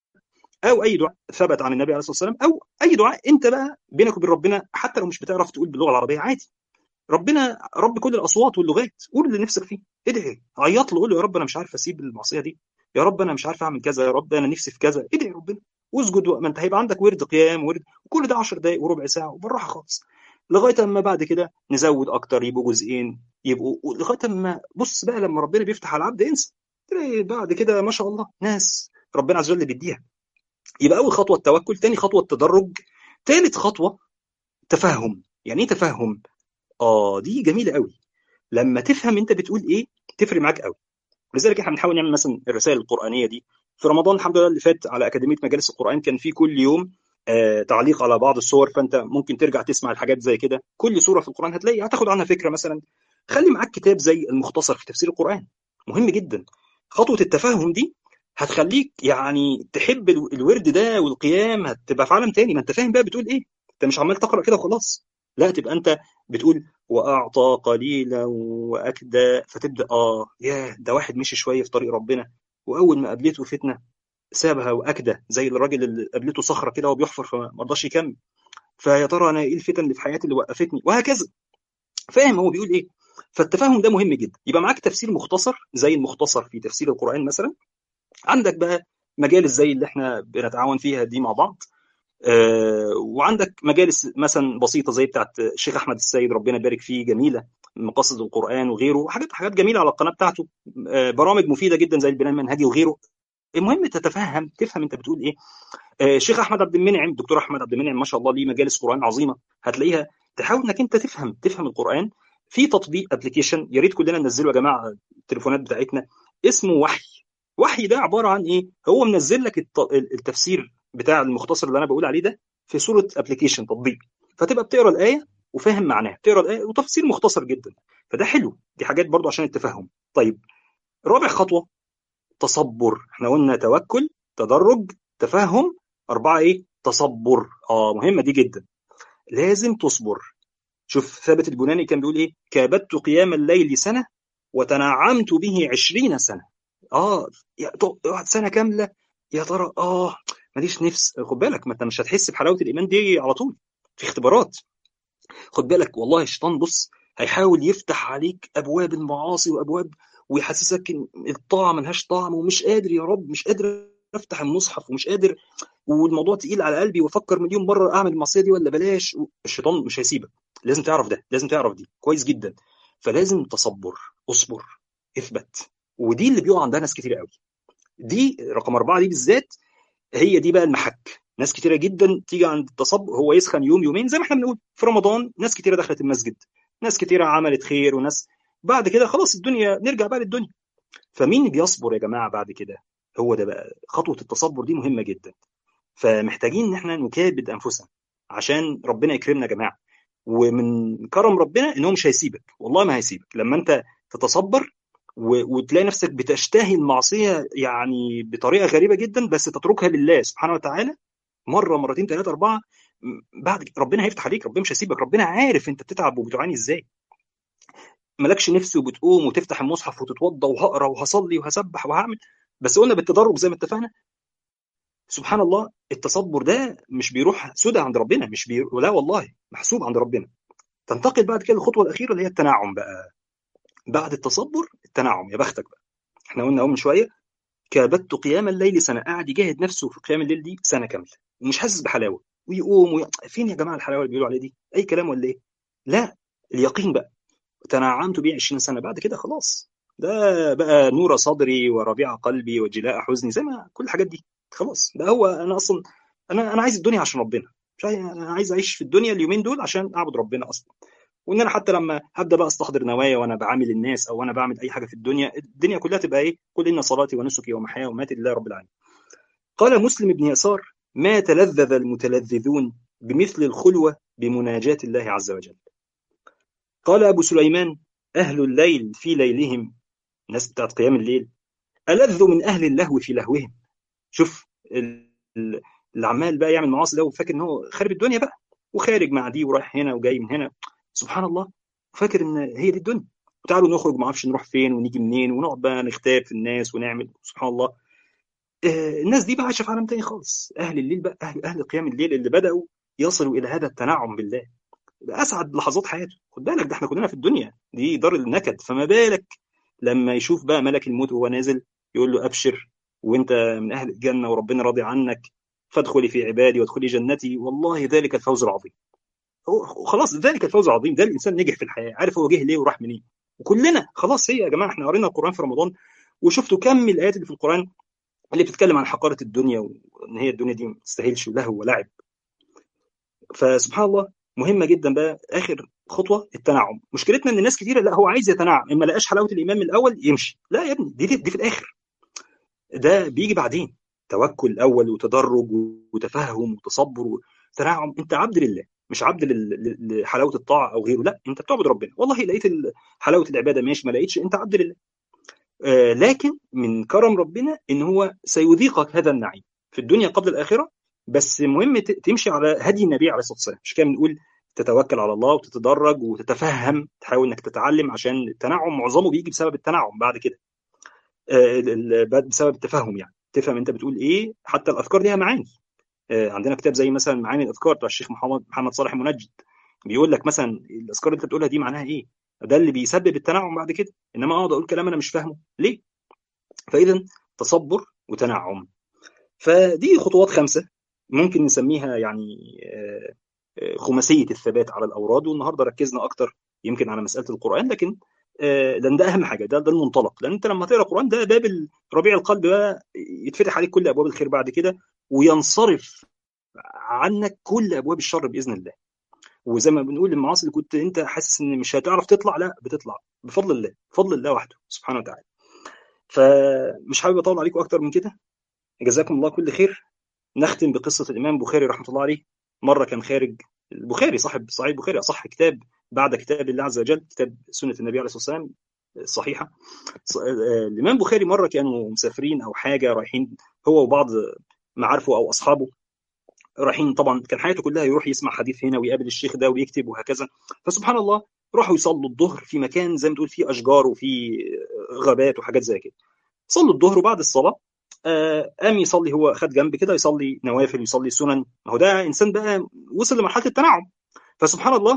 او اي دعاء ثبت عن النبي عليه الصلاه والسلام او اي دعاء انت بقى بينك وبين ربنا حتى لو مش بتعرف تقول باللغه العربيه عادي ربنا رب كل الاصوات واللغات قول اللي نفسك فيه ادعي عيط له قول له يا رب انا مش عارف اسيب المعصيه دي يا رب انا مش عارف اعمل كذا يا رب انا نفسي في كذا ادعي ربنا واسجد ما انت هيبقى عندك ورد قيام ورد وكل ده 10 دقائق وربع ساعه وبالراحه خالص لغايه اما بعد كده نزود اكتر يبقوا جزئين يبقوا لغايه اما بص بقى لما ربنا بيفتح على العبد انسى تلاقي بعد كده ما شاء الله ناس ربنا عز وجل بيديها يبقى اول خطوه التوكل ثاني خطوه التدرج ثالث خطوه تفهم يعني ايه تفهم اه دي جميله قوي لما تفهم انت بتقول ايه تفرق معاك قوي لذلك احنا بنحاول نعمل مثلا الرسائل القرانيه دي في رمضان الحمد لله اللي فات على اكاديميه مجالس القران كان في كل يوم آه تعليق على بعض الصور فانت ممكن ترجع تسمع الحاجات زي كده كل سوره في القران هتلاقي هتاخد عنها فكره مثلا خلي معاك كتاب زي المختصر في تفسير القران مهم جدا خطوه التفاهم دي هتخليك يعني تحب الورد ده والقيام هتبقى في عالم تاني ما انت فاهم بقى بتقول ايه انت مش عمال تقرا كده وخلاص لا تبقى انت بتقول واعطى قليلا واكدى فتبدا اه ياه ده واحد مشي شويه في طريق ربنا واول ما قابلته فتنه سابها واكدى زي الراجل اللي قابلته صخره كده وهو بيحفر فما رضاش يكمل فيا ترى انا ايه الفتن اللي في حياتي اللي وقفتني وهكذا فاهم هو بيقول ايه فالتفاهم ده مهم جدا يبقى معاك تفسير مختصر زي المختصر في تفسير القران مثلا عندك بقى مجالس زي اللي احنا بنتعاون فيها دي مع بعض آه وعندك مجالس مثلا بسيطه زي بتاعت الشيخ احمد السيد ربنا يبارك فيه جميله مقاصد القران وغيره حاجات حاجات جميله على القناه بتاعته آه برامج مفيده جدا زي البناء المنهجي وغيره المهم تتفهم تفهم انت بتقول ايه آه الشيخ احمد عبد المنعم الدكتور احمد عبد المنعم ما شاء الله ليه مجالس قران عظيمه هتلاقيها تحاول انك انت تفهم تفهم القران في تطبيق ابلكيشن يا ريت كلنا ننزله يا جماعه التليفونات بتاعتنا اسمه وحي وحي ده عباره عن ايه هو منزل لك التفسير بتاع المختصر اللي انا بقول عليه ده في صوره ابلكيشن تطبيق فتبقى بتقرا الايه وفاهم معناها بتقرا الايه وتفسير مختصر جدا فده حلو دي حاجات برضو عشان التفهم طيب رابع خطوه تصبر احنا قلنا توكل تدرج تفهم اربعه ايه تصبر اه مهمه دي جدا لازم تصبر شوف ثابت البناني كان بيقول ايه كابدت قيام الليل سنه وتنعمت به عشرين سنه اه تقعد سنه كامله يا ترى اه ماليش نفس خد بالك ما انت مش هتحس بحلاوه الايمان دي على طول في اختبارات خد بالك والله الشيطان بص هيحاول يفتح عليك ابواب المعاصي وابواب ويحسسك ان الطاعه ملهاش طعم ومش قادر يا رب مش قادر افتح المصحف ومش قادر والموضوع تقيل على قلبي وافكر مليون مره اعمل المعصيه دي ولا بلاش الشيطان مش هيسيبك لازم تعرف ده لازم تعرف دي كويس جدا فلازم تصبر اصبر اثبت ودي اللي بيقع عندها ناس كتير قوي دي رقم أربعة دي بالذات هي دي بقى المحك ناس كتيرة جدا تيجي عند التصبر هو يسخن يوم يومين زي ما احنا بنقول في رمضان ناس كتيرة دخلت المسجد ناس كتيرة عملت خير وناس بعد كده خلاص الدنيا نرجع بقى للدنيا فمين بيصبر يا جماعة بعد كده هو ده بقى خطوة التصبر دي مهمة جدا فمحتاجين ان احنا نكابد انفسنا عشان ربنا يكرمنا يا جماعة ومن كرم ربنا ان هو مش هيسيبك والله ما هيسيبك لما انت تتصبر وتلاقي نفسك بتشتهي المعصيه يعني بطريقه غريبه جدا بس تتركها لله سبحانه وتعالى مره مرتين ثلاثه اربعه بعد ربنا هيفتح عليك ربنا مش هيسيبك ربنا عارف انت بتتعب وبتعاني ازاي مالكش نفس وبتقوم وتفتح المصحف وتتوضى وهقرا وهصلي وهسبح وهعمل بس قلنا بالتدرج زي ما اتفقنا سبحان الله التصبر ده مش بيروح سدى عند ربنا مش بي... لا والله محسوب عند ربنا تنتقل بعد كده الخطوه الاخيره اللي هي التنعم بقى بعد التصبر التنعم يا بختك بقى احنا قلنا اهو من شويه كابدت قيام الليل سنه قاعد يجاهد نفسه في قيام الليل دي سنه كامله ومش حاسس بحلاوه ويقوم وي... فين يا جماعه الحلاوه اللي بيقولوا عليها دي اي كلام ولا ايه لا اليقين بقى تنعمت بيه 20 سنه بعد كده خلاص ده بقى نور صدري وربيع قلبي وجلاء حزني زي ما كل الحاجات دي خلاص ده هو انا اصلا انا انا عايز الدنيا عشان ربنا مش عايز انا عايز اعيش في الدنيا اليومين دول عشان اعبد ربنا اصلا وان انا حتى لما هبدا بقى استحضر نوايا وانا بعامل الناس او وانا بعمل اي حاجه في الدنيا الدنيا كلها تبقى ايه قل ان صلاتي ونسكي ومحياي ومماتي لله رب العالمين قال مسلم بن يسار ما تلذذ المتلذذون بمثل الخلوه بمناجاه الله عز وجل قال ابو سليمان اهل الليل في ليلهم الناس بتاعت قيام الليل ألذ من أهل اللهو في لهوهم شوف اللي عمال بقى يعمل معاصي ده وفاكر ان هو خارب الدنيا بقى وخارج مع دي ورايح هنا وجاي من هنا سبحان الله وفاكر ان هي دي الدنيا وتعالوا نخرج ما اعرفش نروح فين ونيجي منين ونقعد بقى نختار في الناس ونعمل سبحان الله آه، الناس دي بقى عايشه في عالم تاني خالص اهل الليل بقى اهل اهل قيام الليل اللي بداوا يصلوا الى هذا التنعم بالله ده اسعد لحظات حياته خد بالك ده احنا كلنا في الدنيا دي دار النكد فما بالك لما يشوف بقى ملك الموت وهو نازل يقول له ابشر وانت من اهل الجنه وربنا راضي عنك فادخلي في عبادي وادخلي جنتي والله ذلك الفوز العظيم هو خلاص ذلك الفوز العظيم ده الانسان نجح في الحياه عارف هو جه ليه وراح منين وكلنا خلاص هي يا جماعه احنا قرينا القران في رمضان وشفتوا كم من الايات اللي في القران اللي بتتكلم عن حقاره الدنيا وان هي الدنيا دي ما تستاهلش لهو ولعب فسبحان الله مهمه جدا بقى اخر خطوه التنعم مشكلتنا ان ناس كتيره لا هو عايز يتنعم اما لقاش حلاوه الايمان من الاول يمشي لا يا ابني دي, دي, دي في الاخر ده بيجي بعدين توكل الاول وتدرج وتفهم وتصبر وتنعم انت عبد لله مش عبد لحلاوه الطاعه او غيره لا انت بتعبد ربنا والله لقيت حلاوه العباده ماشي ما لقيتش انت عبد لله آه لكن من كرم ربنا ان هو سيذيقك هذا النعيم في الدنيا قبل الاخره بس مهم تمشي على هدي النبي عليه الصلاه والسلام مش كده بنقول تتوكل على الله وتتدرج وتتفهم تحاول انك تتعلم عشان التنعم معظمه بيجي بسبب التنعم بعد كده بسبب التفهم يعني تفهم انت بتقول ايه حتى الاذكار ليها معاني عندنا كتاب زي مثلا معاني الاذكار بتاع الشيخ محمد محمد صالح المنجد بيقول لك مثلا الاذكار اللي انت بتقولها دي معناها ايه ده اللي بيسبب التنعم بعد كده انما اقعد اقول كلام انا مش فاهمه ليه فاذا تصبر وتنعم فدي خطوات خمسه ممكن نسميها يعني خماسيه الثبات على الاوراد والنهارده ركزنا اكتر يمكن على مساله القران لكن لان ده اهم حاجه ده ده المنطلق لان انت لما تقرا القران ده باب ربيع القلب بقى يتفتح عليك كل ابواب الخير بعد كده وينصرف عنك كل ابواب الشر باذن الله وزي ما بنقول المعاصي اللي كنت انت حاسس ان مش هتعرف تطلع لا بتطلع بفضل الله بفضل الله وحده سبحانه وتعالى فمش حابب اطول عليكم اكتر من كده جزاكم الله كل خير نختم بقصه الامام بخاري رحمه الله عليه مره كان خارج البخاري صاحب صحيح البخاري اصح كتاب بعد كتاب الله عز وجل كتاب سنه النبي عليه الصلاه والسلام الصحيحه الامام بخاري مره كانوا مسافرين او حاجه رايحين هو وبعض معارفه او اصحابه رايحين طبعا كان حياته كلها يروح يسمع حديث هنا ويقابل الشيخ ده ويكتب وهكذا فسبحان الله راحوا يصلوا الظهر في مكان زي ما تقول فيه اشجار وفيه غابات وحاجات زي كده صلوا الظهر وبعد الصلاه قام يصلي هو خد جنب كده يصلي نوافل يصلي سنن ما هو ده انسان بقى وصل لمرحله التنعم فسبحان الله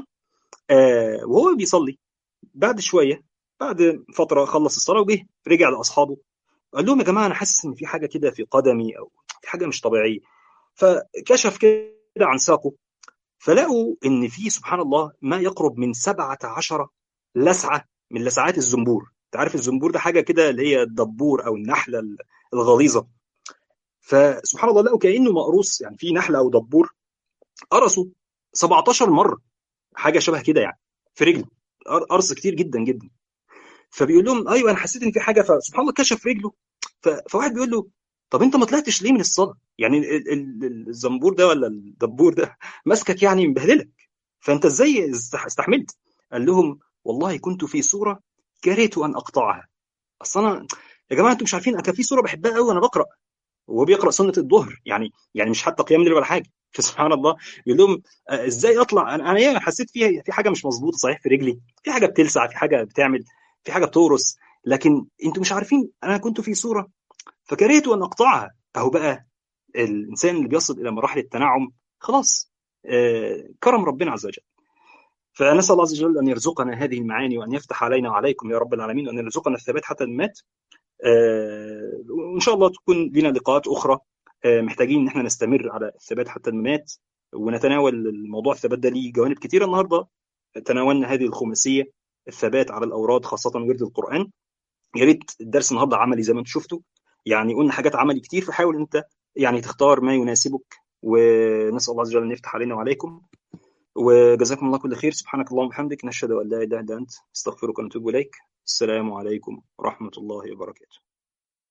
آه وهو بيصلي بعد شويه بعد فتره خلص الصلاه وجه رجع لاصحابه قال لهم يا جماعه انا حاسس ان في حاجه كده في قدمي او في حاجه مش طبيعيه فكشف كده عن ساقه فلقوا ان في سبحان الله ما يقرب من 17 لسعه من لسعات الزنبور انت عارف الزنبور ده حاجه كده اللي هي الدبور او النحله الغليظه فسبحان الله لقوا كانه مقروص يعني في نحله او دبور قرصوا 17 مره حاجه شبه كده يعني في رجله قرص كتير جدا جدا فبيقول لهم ايوه انا حسيت ان في حاجه فسبحان الله كشف رجله فواحد بيقول له طب انت ما طلعتش ليه من الصلاه؟ يعني الزنبور ده ولا الدبور ده ماسكك يعني مبهدلك فانت ازاي استحملت؟ قال لهم والله كنت في سوره كرهت ان اقطعها اصل انا يا جماعه انتم مش عارفين كان في سوره بحبها قوي وانا بقرا وهو بيقرا سنه الظهر يعني يعني مش حتى قيام الليل ولا حاجه فسبحان الله يقول لهم ازاي اطلع انا انا ايه حسيت فيها في حاجه مش مظبوطه صحيح في رجلي في حاجه بتلسع في حاجه بتعمل في حاجه بتورس لكن انتم مش عارفين انا كنت في سوره فكرهت ان اقطعها اهو بقى الانسان اللي بيصل الى مراحل التنعم خلاص آه كرم ربنا عز وجل فنسال الله عز وجل ان يرزقنا هذه المعاني وان يفتح علينا وعليكم يا رب العالمين وان يرزقنا الثبات حتى الممات آه وان شاء الله تكون لنا لقاءات اخرى آه محتاجين ان احنا نستمر على الثبات حتى الممات ونتناول الموضوع الثبات ده ليه جوانب كثيره النهارده تناولنا هذه الخماسيه الثبات على الاوراد خاصه ورد القران يا ريت الدرس النهارده عملي زي ما انتم شفتوا يعني قلنا حاجات عملي كتير فحاول انت يعني تختار ما يناسبك ونسال الله عز وجل ان يفتح علينا وعليكم وجزاكم الله كل خير سبحانك اللهم وبحمدك نشهد ان لا اله الا انت استغفرك ونتوب اليك السلام عليكم ورحمه الله وبركاته